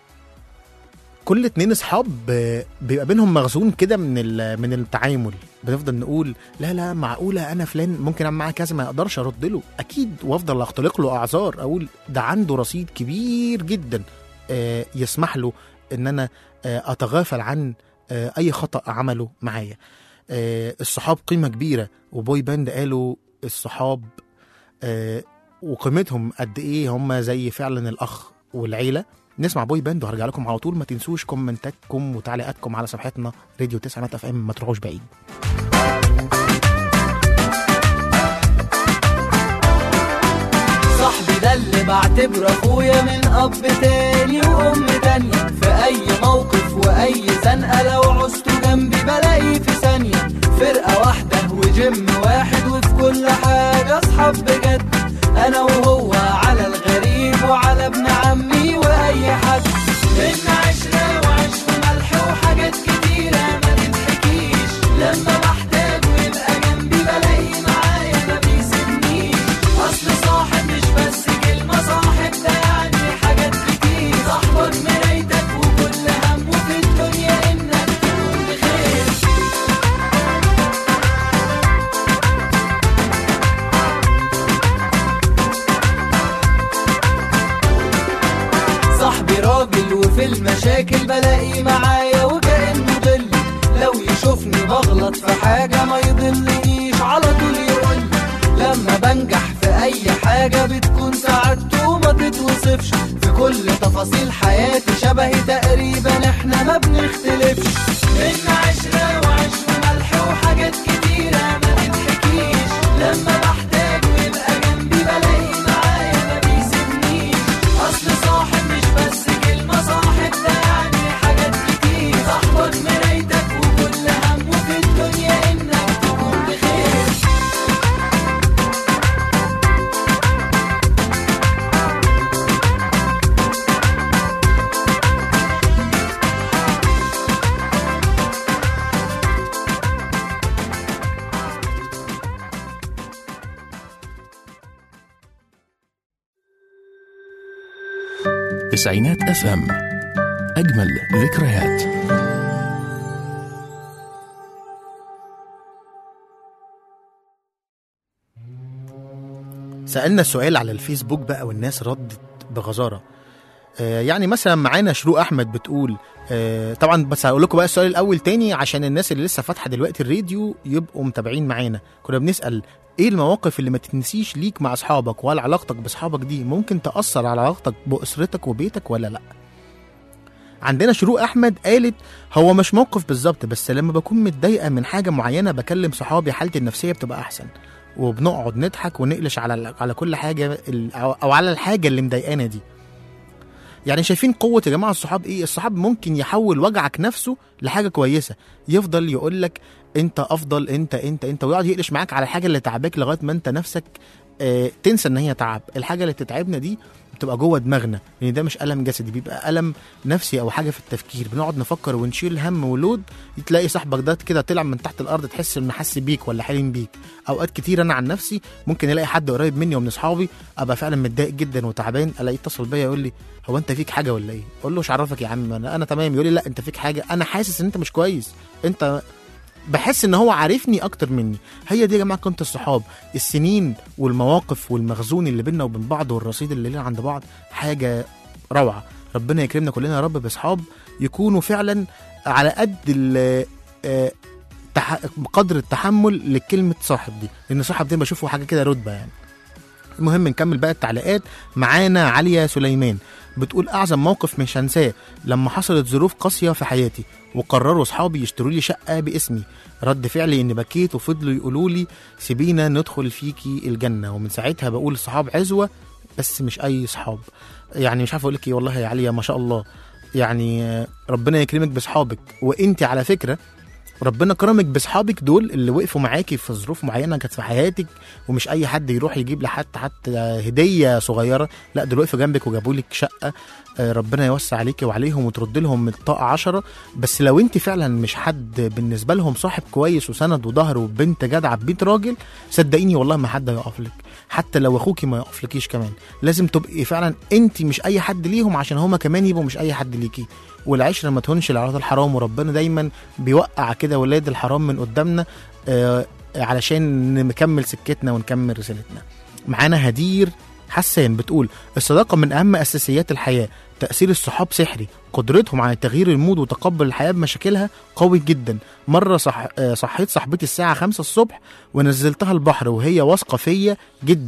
كل اتنين اصحاب آه، بيبقى بينهم مخزون كده من ال- من التعامل بنفضل نقول لا لا معقوله انا فلان ممكن اعمل معاه كذا ما اقدرش ارد له اكيد وافضل اختلق له اعذار اقول ده عنده رصيد كبير جدا آه، يسمح له ان انا آه، اتغافل عن آه، اي خطا عمله معايا آه، الصحاب قيمه كبيره وبوي باند قالوا الصحاب آه، وقيمتهم قد ايه هم زي فعلا الاخ والعيله نسمع بوي باند وهرجع لكم على طول ما تنسوش كومنتاتكم وتعليقاتكم على صفحتنا راديو 9 اف ام ما تروحوش بعيد صاحبي ده اللي بعتبره اخويا من اب تاني وام تانية في اي موقف واي زنقة لو عوزته جنبي بلاقيه في ثانية فرقة واحدة وجيم واحد وفي كل حاجة اصحاب بجد انا وهو على الغريب وعلى ابن عمي واي حد بينا عشرة وعيش وملح وحاجات كتيرة ما تتحكيش لما بحتاجه يبقى جنبي بلاقيه معايا ما بيسيبنيش اصل صاحب مش بس كلمة صاحب ده يعني حاجات كتير صاحبك مرايتك وكل همه في الدنيا انك تكون بخير صاحبي راجل وفي المشاكل بلاقيه معايا وكأنه ظل لو يشوفني بغلط في حاجة ما يضلنيش على طول يقول لما بنجح في أي حاجة بتكون سعادته ما تتوصفش في كل تفاصيل حياتي شبهي تقريبا احنا ما بنختلفش بينا عشرة وعيش وملح وحاجات كتيرة ما تتحكيش لما بحتاجه يبقى جنبي بلاقيه معايا ما بيسيبنيش أصل صاحب مش بس كلمة صاحب ده يعني حاجات كتير صاحبك مرايتك وكل همه في الدنيا إنك تكون بخير تسعينات اف ام اجمل ذكريات سألنا السؤال على الفيسبوك بقى والناس ردت بغزارة آه، يعني مثلا معانا شروق احمد بتقول آه، طبعا بس هقول لكم بقى السؤال الاول تاني عشان الناس اللي لسه فاتحه دلوقتي الراديو يبقوا متابعين معانا كنا بنسال ايه المواقف اللي ما تتنسيش ليك مع اصحابك وهل علاقتك باصحابك دي ممكن تاثر على علاقتك باسرتك وبيتك ولا لا عندنا شروق احمد قالت هو مش موقف بالظبط بس لما بكون متضايقه من حاجه معينه بكلم صحابي حالتي النفسيه بتبقى احسن وبنقعد نضحك ونقلش على على كل حاجه ال- او أو على الحاجه اللي مضايقانا دي يعني شايفين قوة يا جماعة الصحاب ايه؟ الصحاب ممكن يحول وجعك نفسه لحاجة كويسة، يفضل يقول لك انت افضل انت انت انت ويقعد يقلش معاك على الحاجة اللي تعباك لغاية ما انت نفسك آه تنسى ان هي تعب، الحاجة اللي بتتعبنا دي بتبقى جوه دماغنا، لان ده مش ألم جسدي بيبقى ألم نفسي او حاجة في التفكير، بنقعد نفكر ونشيل هم ولود تلاقي صاحبك ده كده طلع من تحت الأرض تحس انه حس بيك ولا حلم بيك، اوقات كتير انا عن نفسي ممكن الاقي حد قريب مني ومن اصحابي ابقى فعلا متضايق جدا وتعبان الاقيه اتصل بيا يقول لي هو انت فيك حاجه ولا ايه؟ اقول له مش عرفك يا عم انا انا تمام يقول لي لا انت فيك حاجه انا حاسس ان انت مش كويس انت بحس ان هو عارفني اكتر مني هي دي يا جماعه قيمه الصحاب السنين والمواقف والمخزون اللي بينا وبين بعض والرصيد اللي لنا عند بعض حاجه روعه ربنا يكرمنا كلنا يا رب باصحاب يكونوا فعلا على قد ال- آه، تح... قدر التحمل لكلمه صاحب دي لان صاحب دي بشوفه حاجه كده رتبه يعني المهم نكمل بقى التعليقات معانا عليا سليمان بتقول اعظم موقف مش هنساه لما حصلت ظروف قاسيه في حياتي وقرروا اصحابي يشتروا لي شقه باسمي رد فعلي اني بكيت وفضلوا يقولوا لي سيبينا ندخل فيكي الجنه ومن ساعتها بقول الصحاب عزوه بس مش اي صحاب يعني مش عارف اقول لك ايه والله يا عليا ما شاء الله يعني آه، ربنا يكرمك باصحابك وانت على فكره ربنا كرمك باصحابك دول اللي وقفوا معاكي في ظروف معينه كانت في حياتك ومش اي حد يروح يجيب لحد حتى هديه صغيره لا دول وقفوا جنبك وجابوا لك شقه آه، ربنا يوسع عليكي وعليهم وترد لهم من الطاقه عشرة بس لو انت فعلا مش حد بالنسبه لهم صاحب كويس وسند وظهر وبنت جدعه ببيت راجل صدقيني والله ما حد هيقف لك حتى لو اخوكي ما يقفلكيش كمان لازم تبقي فعلا انت مش اي حد ليهم عشان هما كمان يبقوا مش اي حد ليكي والعشره ما تهونش العلاقات الحرام وربنا دايما بيوقع كده ولاد الحرام من قدامنا آه علشان نكمل سكتنا ونكمل رسالتنا معانا هدير حسان بتقول الصداقة من أهم أساسيات الحياة تأثير الصحاب سحري قدرتهم على تغيير المود وتقبل الحياة بمشاكلها قوي جدا مرة صح... آه، صحيت صاحبتي الساعة خمسة الصبح ونزلتها البحر وهي واثقة فيا جدا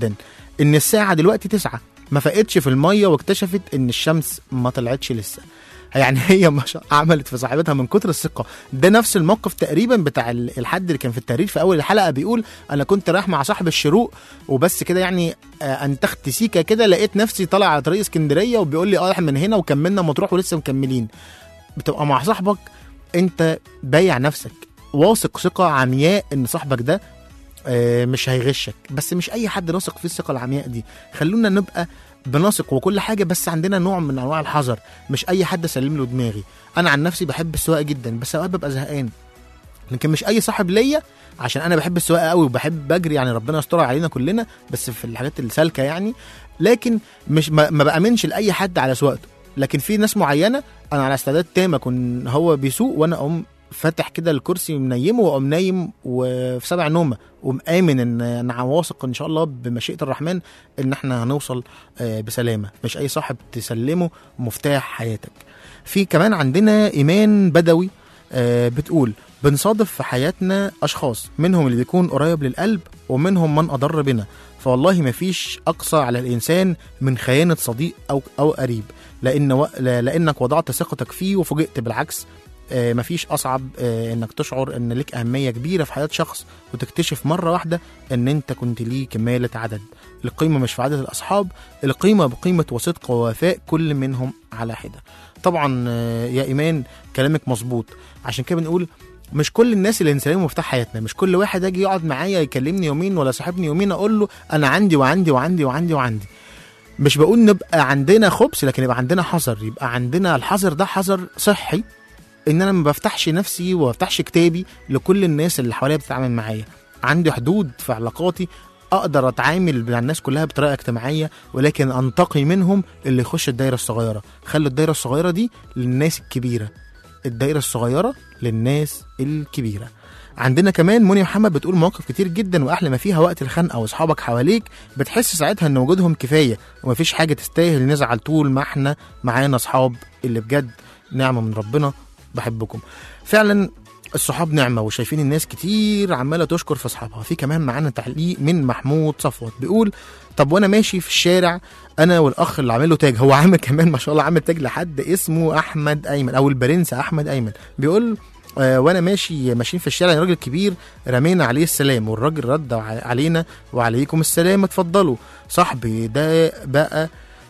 ان الساعه دلوقتي تسعة ما فقتش في الميه واكتشفت ان الشمس ما طلعتش لسه يعني هي ما شاء عملت في صاحبتها من كتر الثقه ده نفس الموقف تقريبا بتاع ال- الحد اللي كان في التقرير في اول الحلقه بيقول انا كنت رايح مع صاحب الشروق وبس كده يعني آه، انتخت سيكا كده لقيت نفسي طالع على طريق اسكندريه وبيقول لي اه احنا من هنا وكملنا مطروح ولسه مكملين بتبقى مع صاحبك انت بايع نفسك واثق ثقه عمياء ان صاحبك ده آه، مش هيغشك بس مش اي حد نثق فيه الثقه العمياء دي خلونا نبقى بنثق وكل حاجه بس عندنا نوع من انواع الحذر مش اي حد اسلم له دماغي انا عن نفسي بحب السواقه جدا بس اوقات ببقى زهقان لكن مش اي صاحب ليا عشان انا بحب السواقه قوي وبحب اجري يعني ربنا يسترها علينا كلنا بس في الحاجات السالكه يعني لكن مش ما, ما بامنش لاي حد على سواقته لكن في ناس معينه انا على استعداد تام اكون هو بيسوق وانا اقوم فاتح كده الكرسي منيمه واقوم نايم وفي سبع نومه ومآمن ان انا واثق ان شاء الله بمشيئه الرحمن ان احنا هنوصل آه، بسلامه مش اي صاحب تسلمه مفتاح حياتك في كمان عندنا ايمان بدوي آه، بتقول بنصادف في حياتنا اشخاص منهم اللي بيكون قريب للقلب ومنهم من اضر بنا فوالله مفيش اقصى على الانسان من خيانه صديق او او قريب لان و... لانك وضعت ثقتك فيه وفوجئت بالعكس آه، مفيش اصعب آه، انك تشعر ان لك اهميه كبيره في حياه شخص وتكتشف مره واحده ان انت كنت ليه كماله عدد القيمه مش في عدد الاصحاب القيمه بقيمه وصدق ووفاء كل منهم على حده طبعا آه، يا ايمان كلامك مظبوط عشان كده بنقول مش كل الناس اللي نسلمهم مفتاح حياتنا مش كل واحد يجي يقعد معايا يكلمني يومين ولا صاحبني يومين اقول له انا عندي وعندي وعندي وعندي وعندي مش بقول نبقى عندنا خبز لكن يبقى عندنا حذر يبقى عندنا الحذر ده حذر صحي ان انا ما بفتحش نفسي وما بفتحش كتابي لكل الناس اللي حواليا بتتعامل معايا عندي حدود في علاقاتي اقدر اتعامل مع الناس كلها بطريقه اجتماعيه ولكن انتقي منهم اللي يخش الدايره الصغيره خلوا الدايره الصغيره دي للناس الكبيره الدايره الصغيره للناس الكبيره عندنا كمان منى محمد بتقول مواقف كتير جدا واحلى ما فيها وقت الخنقه واصحابك حواليك بتحس ساعتها ان وجودهم كفايه ومفيش حاجه تستاهل نزعل طول ما احنا معانا اصحاب اللي بجد نعمه من ربنا بحبكم فعلا الصحاب نعمة وشايفين الناس كتير عمالة تشكر في أصحابها في كمان معانا تعليق من محمود صفوت بيقول طب وأنا ماشي في الشارع أنا والأخ اللي عامل له تاج هو عامل كمان ما شاء الله عامل تاج لحد اسمه أحمد أيمن أو البرنس أحمد أيمن بيقول آه وانا ماشي ماشيين في الشارع راجل كبير رمينا عليه السلام والراجل رد ع- علينا وعليكم السلام اتفضلوا صاحبي ده بقى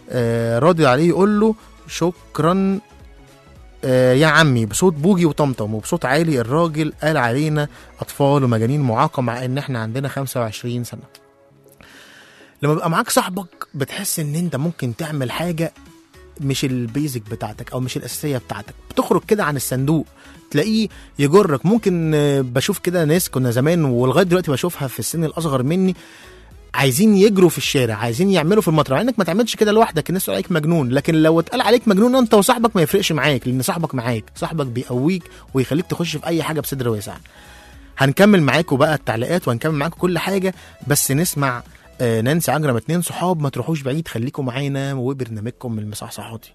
آه راضي عليه يقول له شكرا آه يا عمي بصوت بوجي وطمطم وبصوت عالي الراجل قال علينا اطفال ومجانين معاقه مع ان احنا عندنا 25 سنه لما بيبقى معاك صاحبك بتحس ان انت ممكن تعمل حاجه مش البيزك بتاعتك او مش الاساسيه بتاعتك بتخرج كده عن الصندوق تلاقيه يجرك ممكن آه، بشوف كده ناس كنا زمان ولغايه دلوقتي بشوفها في السن الاصغر مني عايزين يجروا في الشارع عايزين يعملوا في المطر مع انك ما تعملش كده لوحدك الناس تقول عليك مجنون لكن لو اتقال عليك مجنون انت وصاحبك ما يفرقش معاك لان صاحبك معاك صاحبك بيقويك ويخليك تخش في اي حاجه بصدر واسع هنكمل معاكم بقى التعليقات وهنكمل معاكم كل حاجه بس نسمع آه، نانسي عجرم اتنين صحاب ما تروحوش بعيد خليكم معانا وبرنامجكم من المصحصحاتي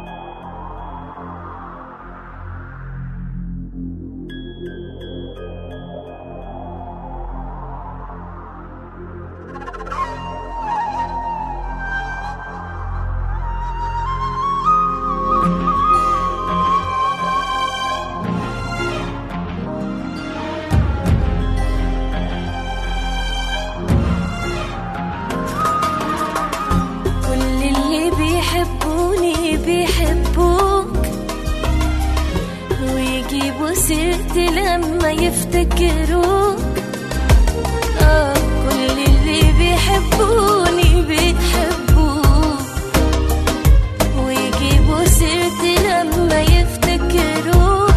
كل اللي بيحبوني بيحبوك ويجيبوا سيرتي لما يفتكروك آه كل اللي بيحبوني بيحبوك ويجيبوا سيرتي لما يفتكروك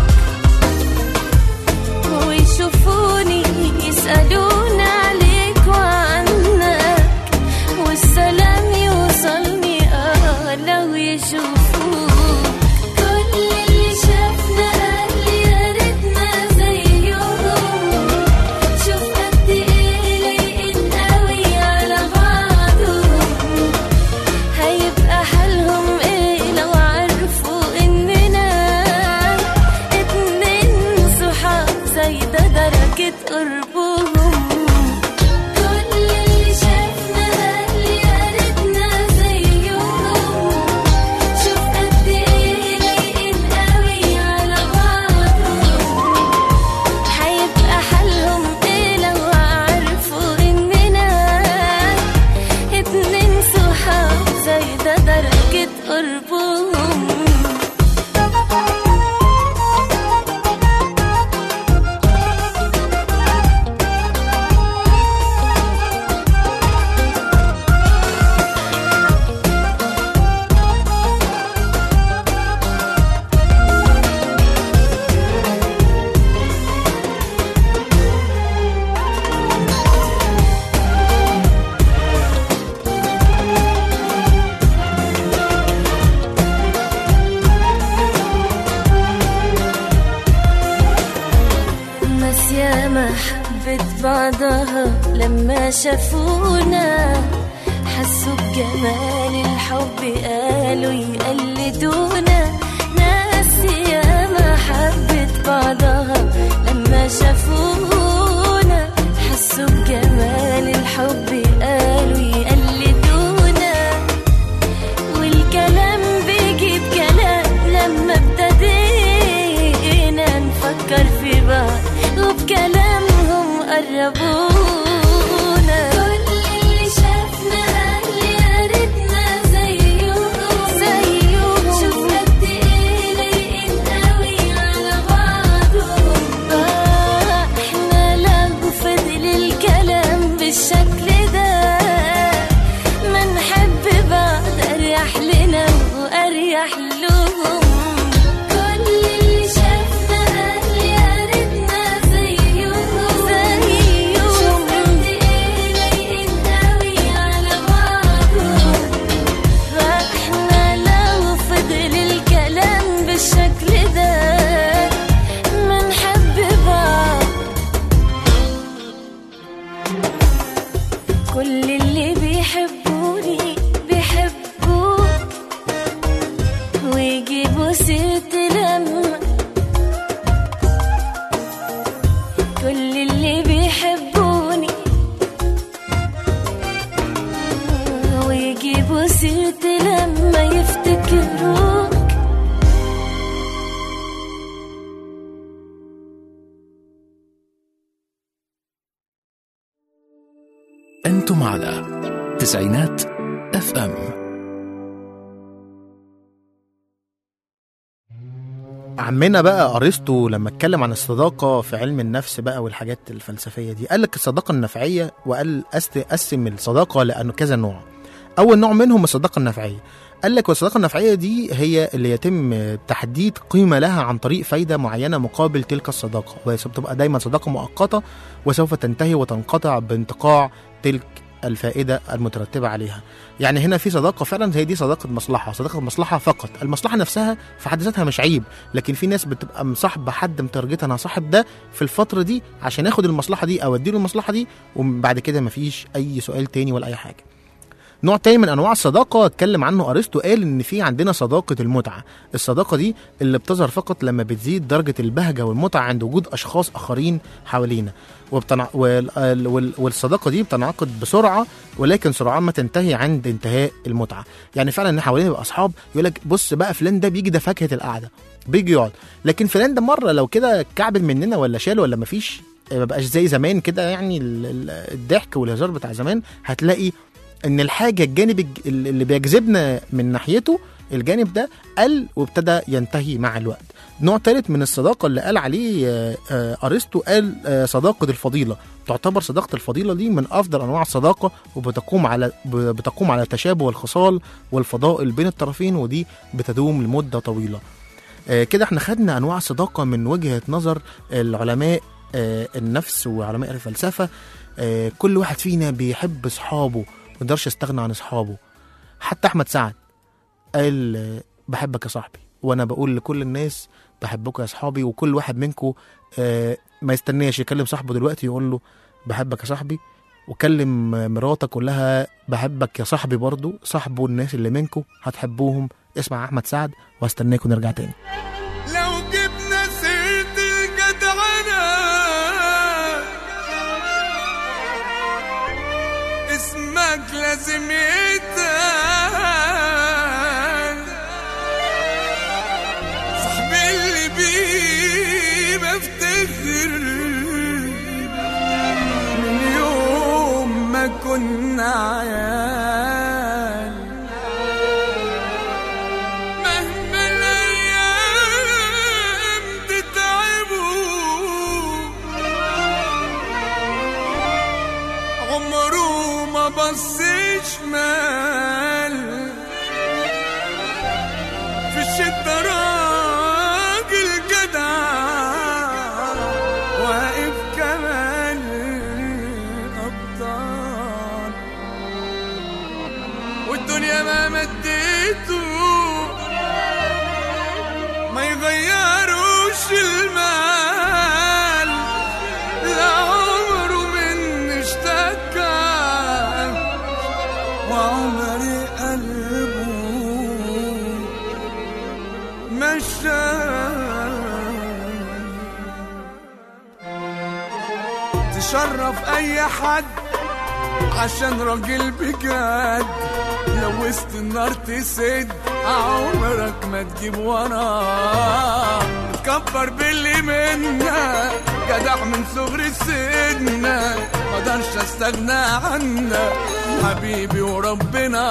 ويشوفوني يسألون عليك وعنك والسلام يوصلني اه لو يشوفوك كل اللي شافنا قال لي يا ريتنا زيهم شوف قد ايه لايقين قوي على بعض قربهم ناس ياما حبت بعضها لما شافونا حسوا بجمال الحب قالوا يقلدونا ناس ياما حبت بعضها لما شافونا حسوا بجمال الحب قالوا يقلدونا والكلام بيجيب كلام لما ابتدينا نفكر في بعض وبكلامهم قربونا كل اللي شافنا قال يا ريتنا زيهم زيهم شوف قد ايه لايقين قوي على بعضهم آه، احنا لو فضل الكلام بالشكل ده ما نحب بعض اريح لنا واريح لهم كل اللي شافنا قال يا ريتنا زيهم زيهم شوف قد ايه لايقين قوي على بعضهم فاحنا لو فضل الكلام بالشكل ده ما نحب بعض كل اللي بيحبوني بيحبوك ويجيبوا سيرة لما كل اللي بيحبوني ويجيبوا سيرة لما يفتكروك أنتم على تسعينات اف ام عمنا بقى ارسطو لما اتكلم عن الصداقه في علم النفس بقى والحاجات الفلسفيه دي قال لك الصداقه النفعيه وقال أست- قسم الصداقه لانه كذا نوع اول نوع منهم الصداقه النفعيه قال لك والصداقه النفعيه دي هي اللي يتم تحديد قيمه لها عن طريق فايده معينه مقابل تلك الصداقه وهي بتبقى دايما صداقه مؤقته وسوف تنتهي وتنقطع بانتقاع تلك الفائده المترتبه عليها يعني هنا في صداقه فعلا هي دي صداقه مصلحه صداقه مصلحه فقط المصلحه نفسها في حد ذاتها مش عيب لكن في ناس بتبقى مصاحبه حد مترجتها انا صاحب ده في الفتره دي عشان اخد المصلحه دي او اديله المصلحه دي وبعد كده مفيش اي سؤال تاني ولا اي حاجه نوع تاني من انواع الصداقه اتكلم عنه ارسطو قال ان في عندنا صداقه المتعه الصداقه دي اللي بتظهر فقط لما بتزيد درجه البهجه والمتعه عند وجود اشخاص اخرين حوالينا وبتنع... وال... ال- وال... والصداقه دي بتنعقد بسرعه ولكن سرعان ما تنتهي عند انتهاء المتعه يعني فعلا ان حوالينا يبقى اصحاب يقول لك بص بقى فلان ده بيجي ده فاكهه القعده بيجي يقعد لكن فلان ده مره لو كده كعبل مننا ولا شال ولا مفيش ما بقاش زي زمان كده يعني ال- ال- الضحك والهزار بتاع زمان هتلاقي ان الحاجه الجانب الج- اللي بيجذبنا من ناحيته الجانب ده قل وابتدى ينتهي مع الوقت نوع ثالث من الصداقه اللي قال عليه آه، آه، ارسطو قال آه، صداقه الفضيله تعتبر صداقه الفضيله دي من افضل انواع الصداقه وبتقوم على ب- بتقوم على تشابه الخصال والفضائل بين الطرفين ودي بتدوم لمده طويله آه، كده احنا خدنا انواع الصداقه من وجهه نظر العلماء آه، النفس وعلماء الفلسفه آه، كل واحد فينا بيحب اصحابه ما يقدرش يستغنى عن اصحابه حتى احمد سعد قال آه، بحبك يا صاحبي وانا بقول لكل الناس بحبكم يا اصحابي وكل واحد منكم آه، ما يستناش يكلم صاحبه دلوقتي يقول له بحبك يا صاحبي وكلم آه، مراتك قول لها بحبك يا صاحبي برضو صاحبوا الناس اللي منكم هتحبوهم اسمع احمد سعد واستناكم نرجع تاني لو جبنا سيرة الجدعنة اسمك لازم يتقال صاحبي اللي بيه بفتخر من يوم ما كنا عيال الدنيا ما مديته ما يغيروش المال لا عمره من اشتكى وعمري قلبه مشى تشرف اي حد عشان راجل بجد لو وسط النار تسد عمرك ما تجيب وراه تكبر باللي منا جدع من صغر سننا مقدرش استغنى عنك حبيبي وربنا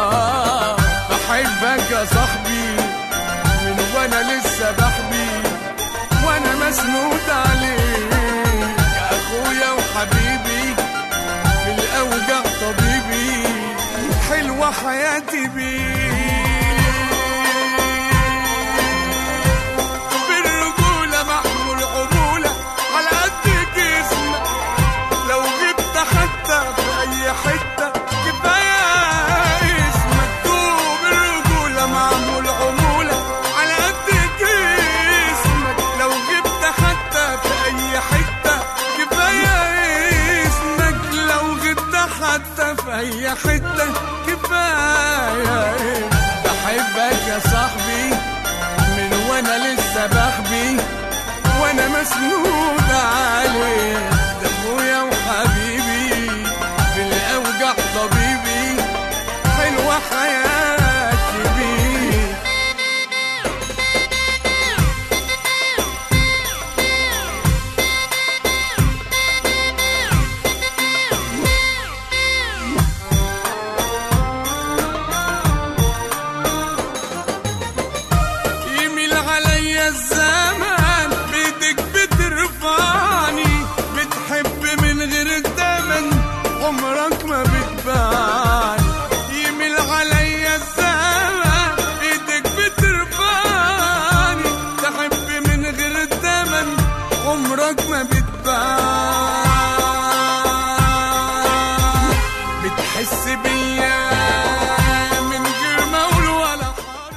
بحبك يا صاحبي من وانا لسه بحبي وانا مسنود عليك يا اخويا وحبيبي في الاوجع طبيبي حلوه حياتي بيك بالرجوله محمول عموله على قد جسمك لو جبت حتى في اي حته كفايه اسمك دوب الرجوله معمول عموله على قد جسمك لو جبت حتى في اي حته كفايه اسمك لو جبت حتى في اي حته كفايه بحبك يا صاحبي من وانا لسه بحبي وانا مسنود عليك ده ابويا وحبيبي في الاوجع طبيبي حلوه حياتي بيك يميل عليا الزمان بيدك بترفعني بتحب من غير التمن عمرك ما بتبان يميل عليا الزمان بيدك بترفعني تحب من غير التمن عمرك ما بتبان بتحس بيا من غير ما اقول ولا حرف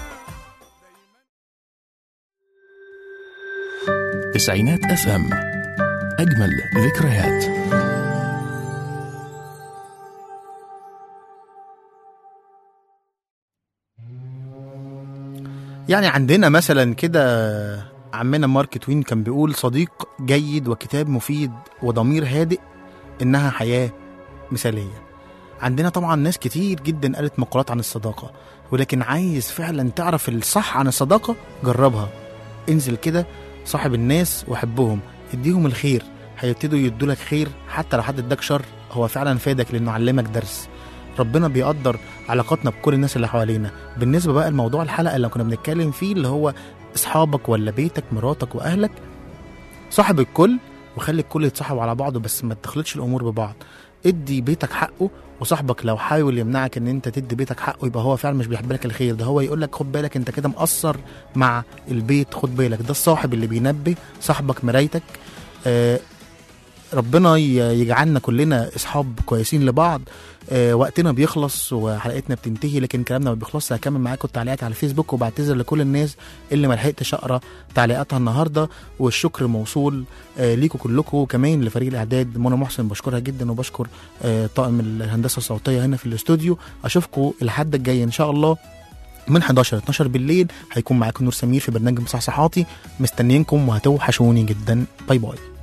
تسعينات اف ام اجمل ذكريات يعني عندنا مثلا كده عمنا مارك توين كان بيقول صديق جيد وكتاب مفيد وضمير هادئ إنها حياة مثالية عندنا طبعا ناس كتير جدا قالت مقولات عن الصداقة ولكن عايز فعلا تعرف الصح عن الصداقة جربها انزل كده صاحب الناس وحبهم اديهم الخير هيبتدوا يدولك خير حتى لو حد اداك شر هو فعلا فادك لانه علمك درس ربنا بيقدر علاقاتنا بكل الناس اللي حوالينا بالنسبه بقى لموضوع الحلقه اللي كنا بنتكلم فيه اللي هو اصحابك ولا بيتك مراتك واهلك صاحب الكل وخلي الكل يتصاحب على بعضه بس ما تخلطش الامور ببعض ادي بيتك حقه وصاحبك لو حاول يمنعك ان انت تدي بيتك حقه يبقى هو فعلا مش بيحب لك الخير ده هو يقول لك خد بالك انت كده مقصر مع البيت خد بالك ده الصاحب اللي بينبه صاحبك مرايتك آه ربنا ي- يجعلنا كلنا اصحاب كويسين لبعض آه وقتنا بيخلص وحلقتنا بتنتهي لكن كلامنا ما بيخلصش هكمل معاكم التعليقات على الفيسبوك وبعتذر لكل الناس اللي ما لحقتش اقرا تعليقاتها النهارده والشكر موصول آه ليكم كلكم وكمان لفريق الاعداد منى محسن بشكرها جدا وبشكر آه طاقم الهندسه الصوتيه هنا في الاستوديو اشوفكم الحد الجاي ان شاء الله من 11 ل 12 بالليل هيكون معاكم نور سمير في برنامج مصحصحاتي مستنيينكم وهتوحشوني جدا باي باي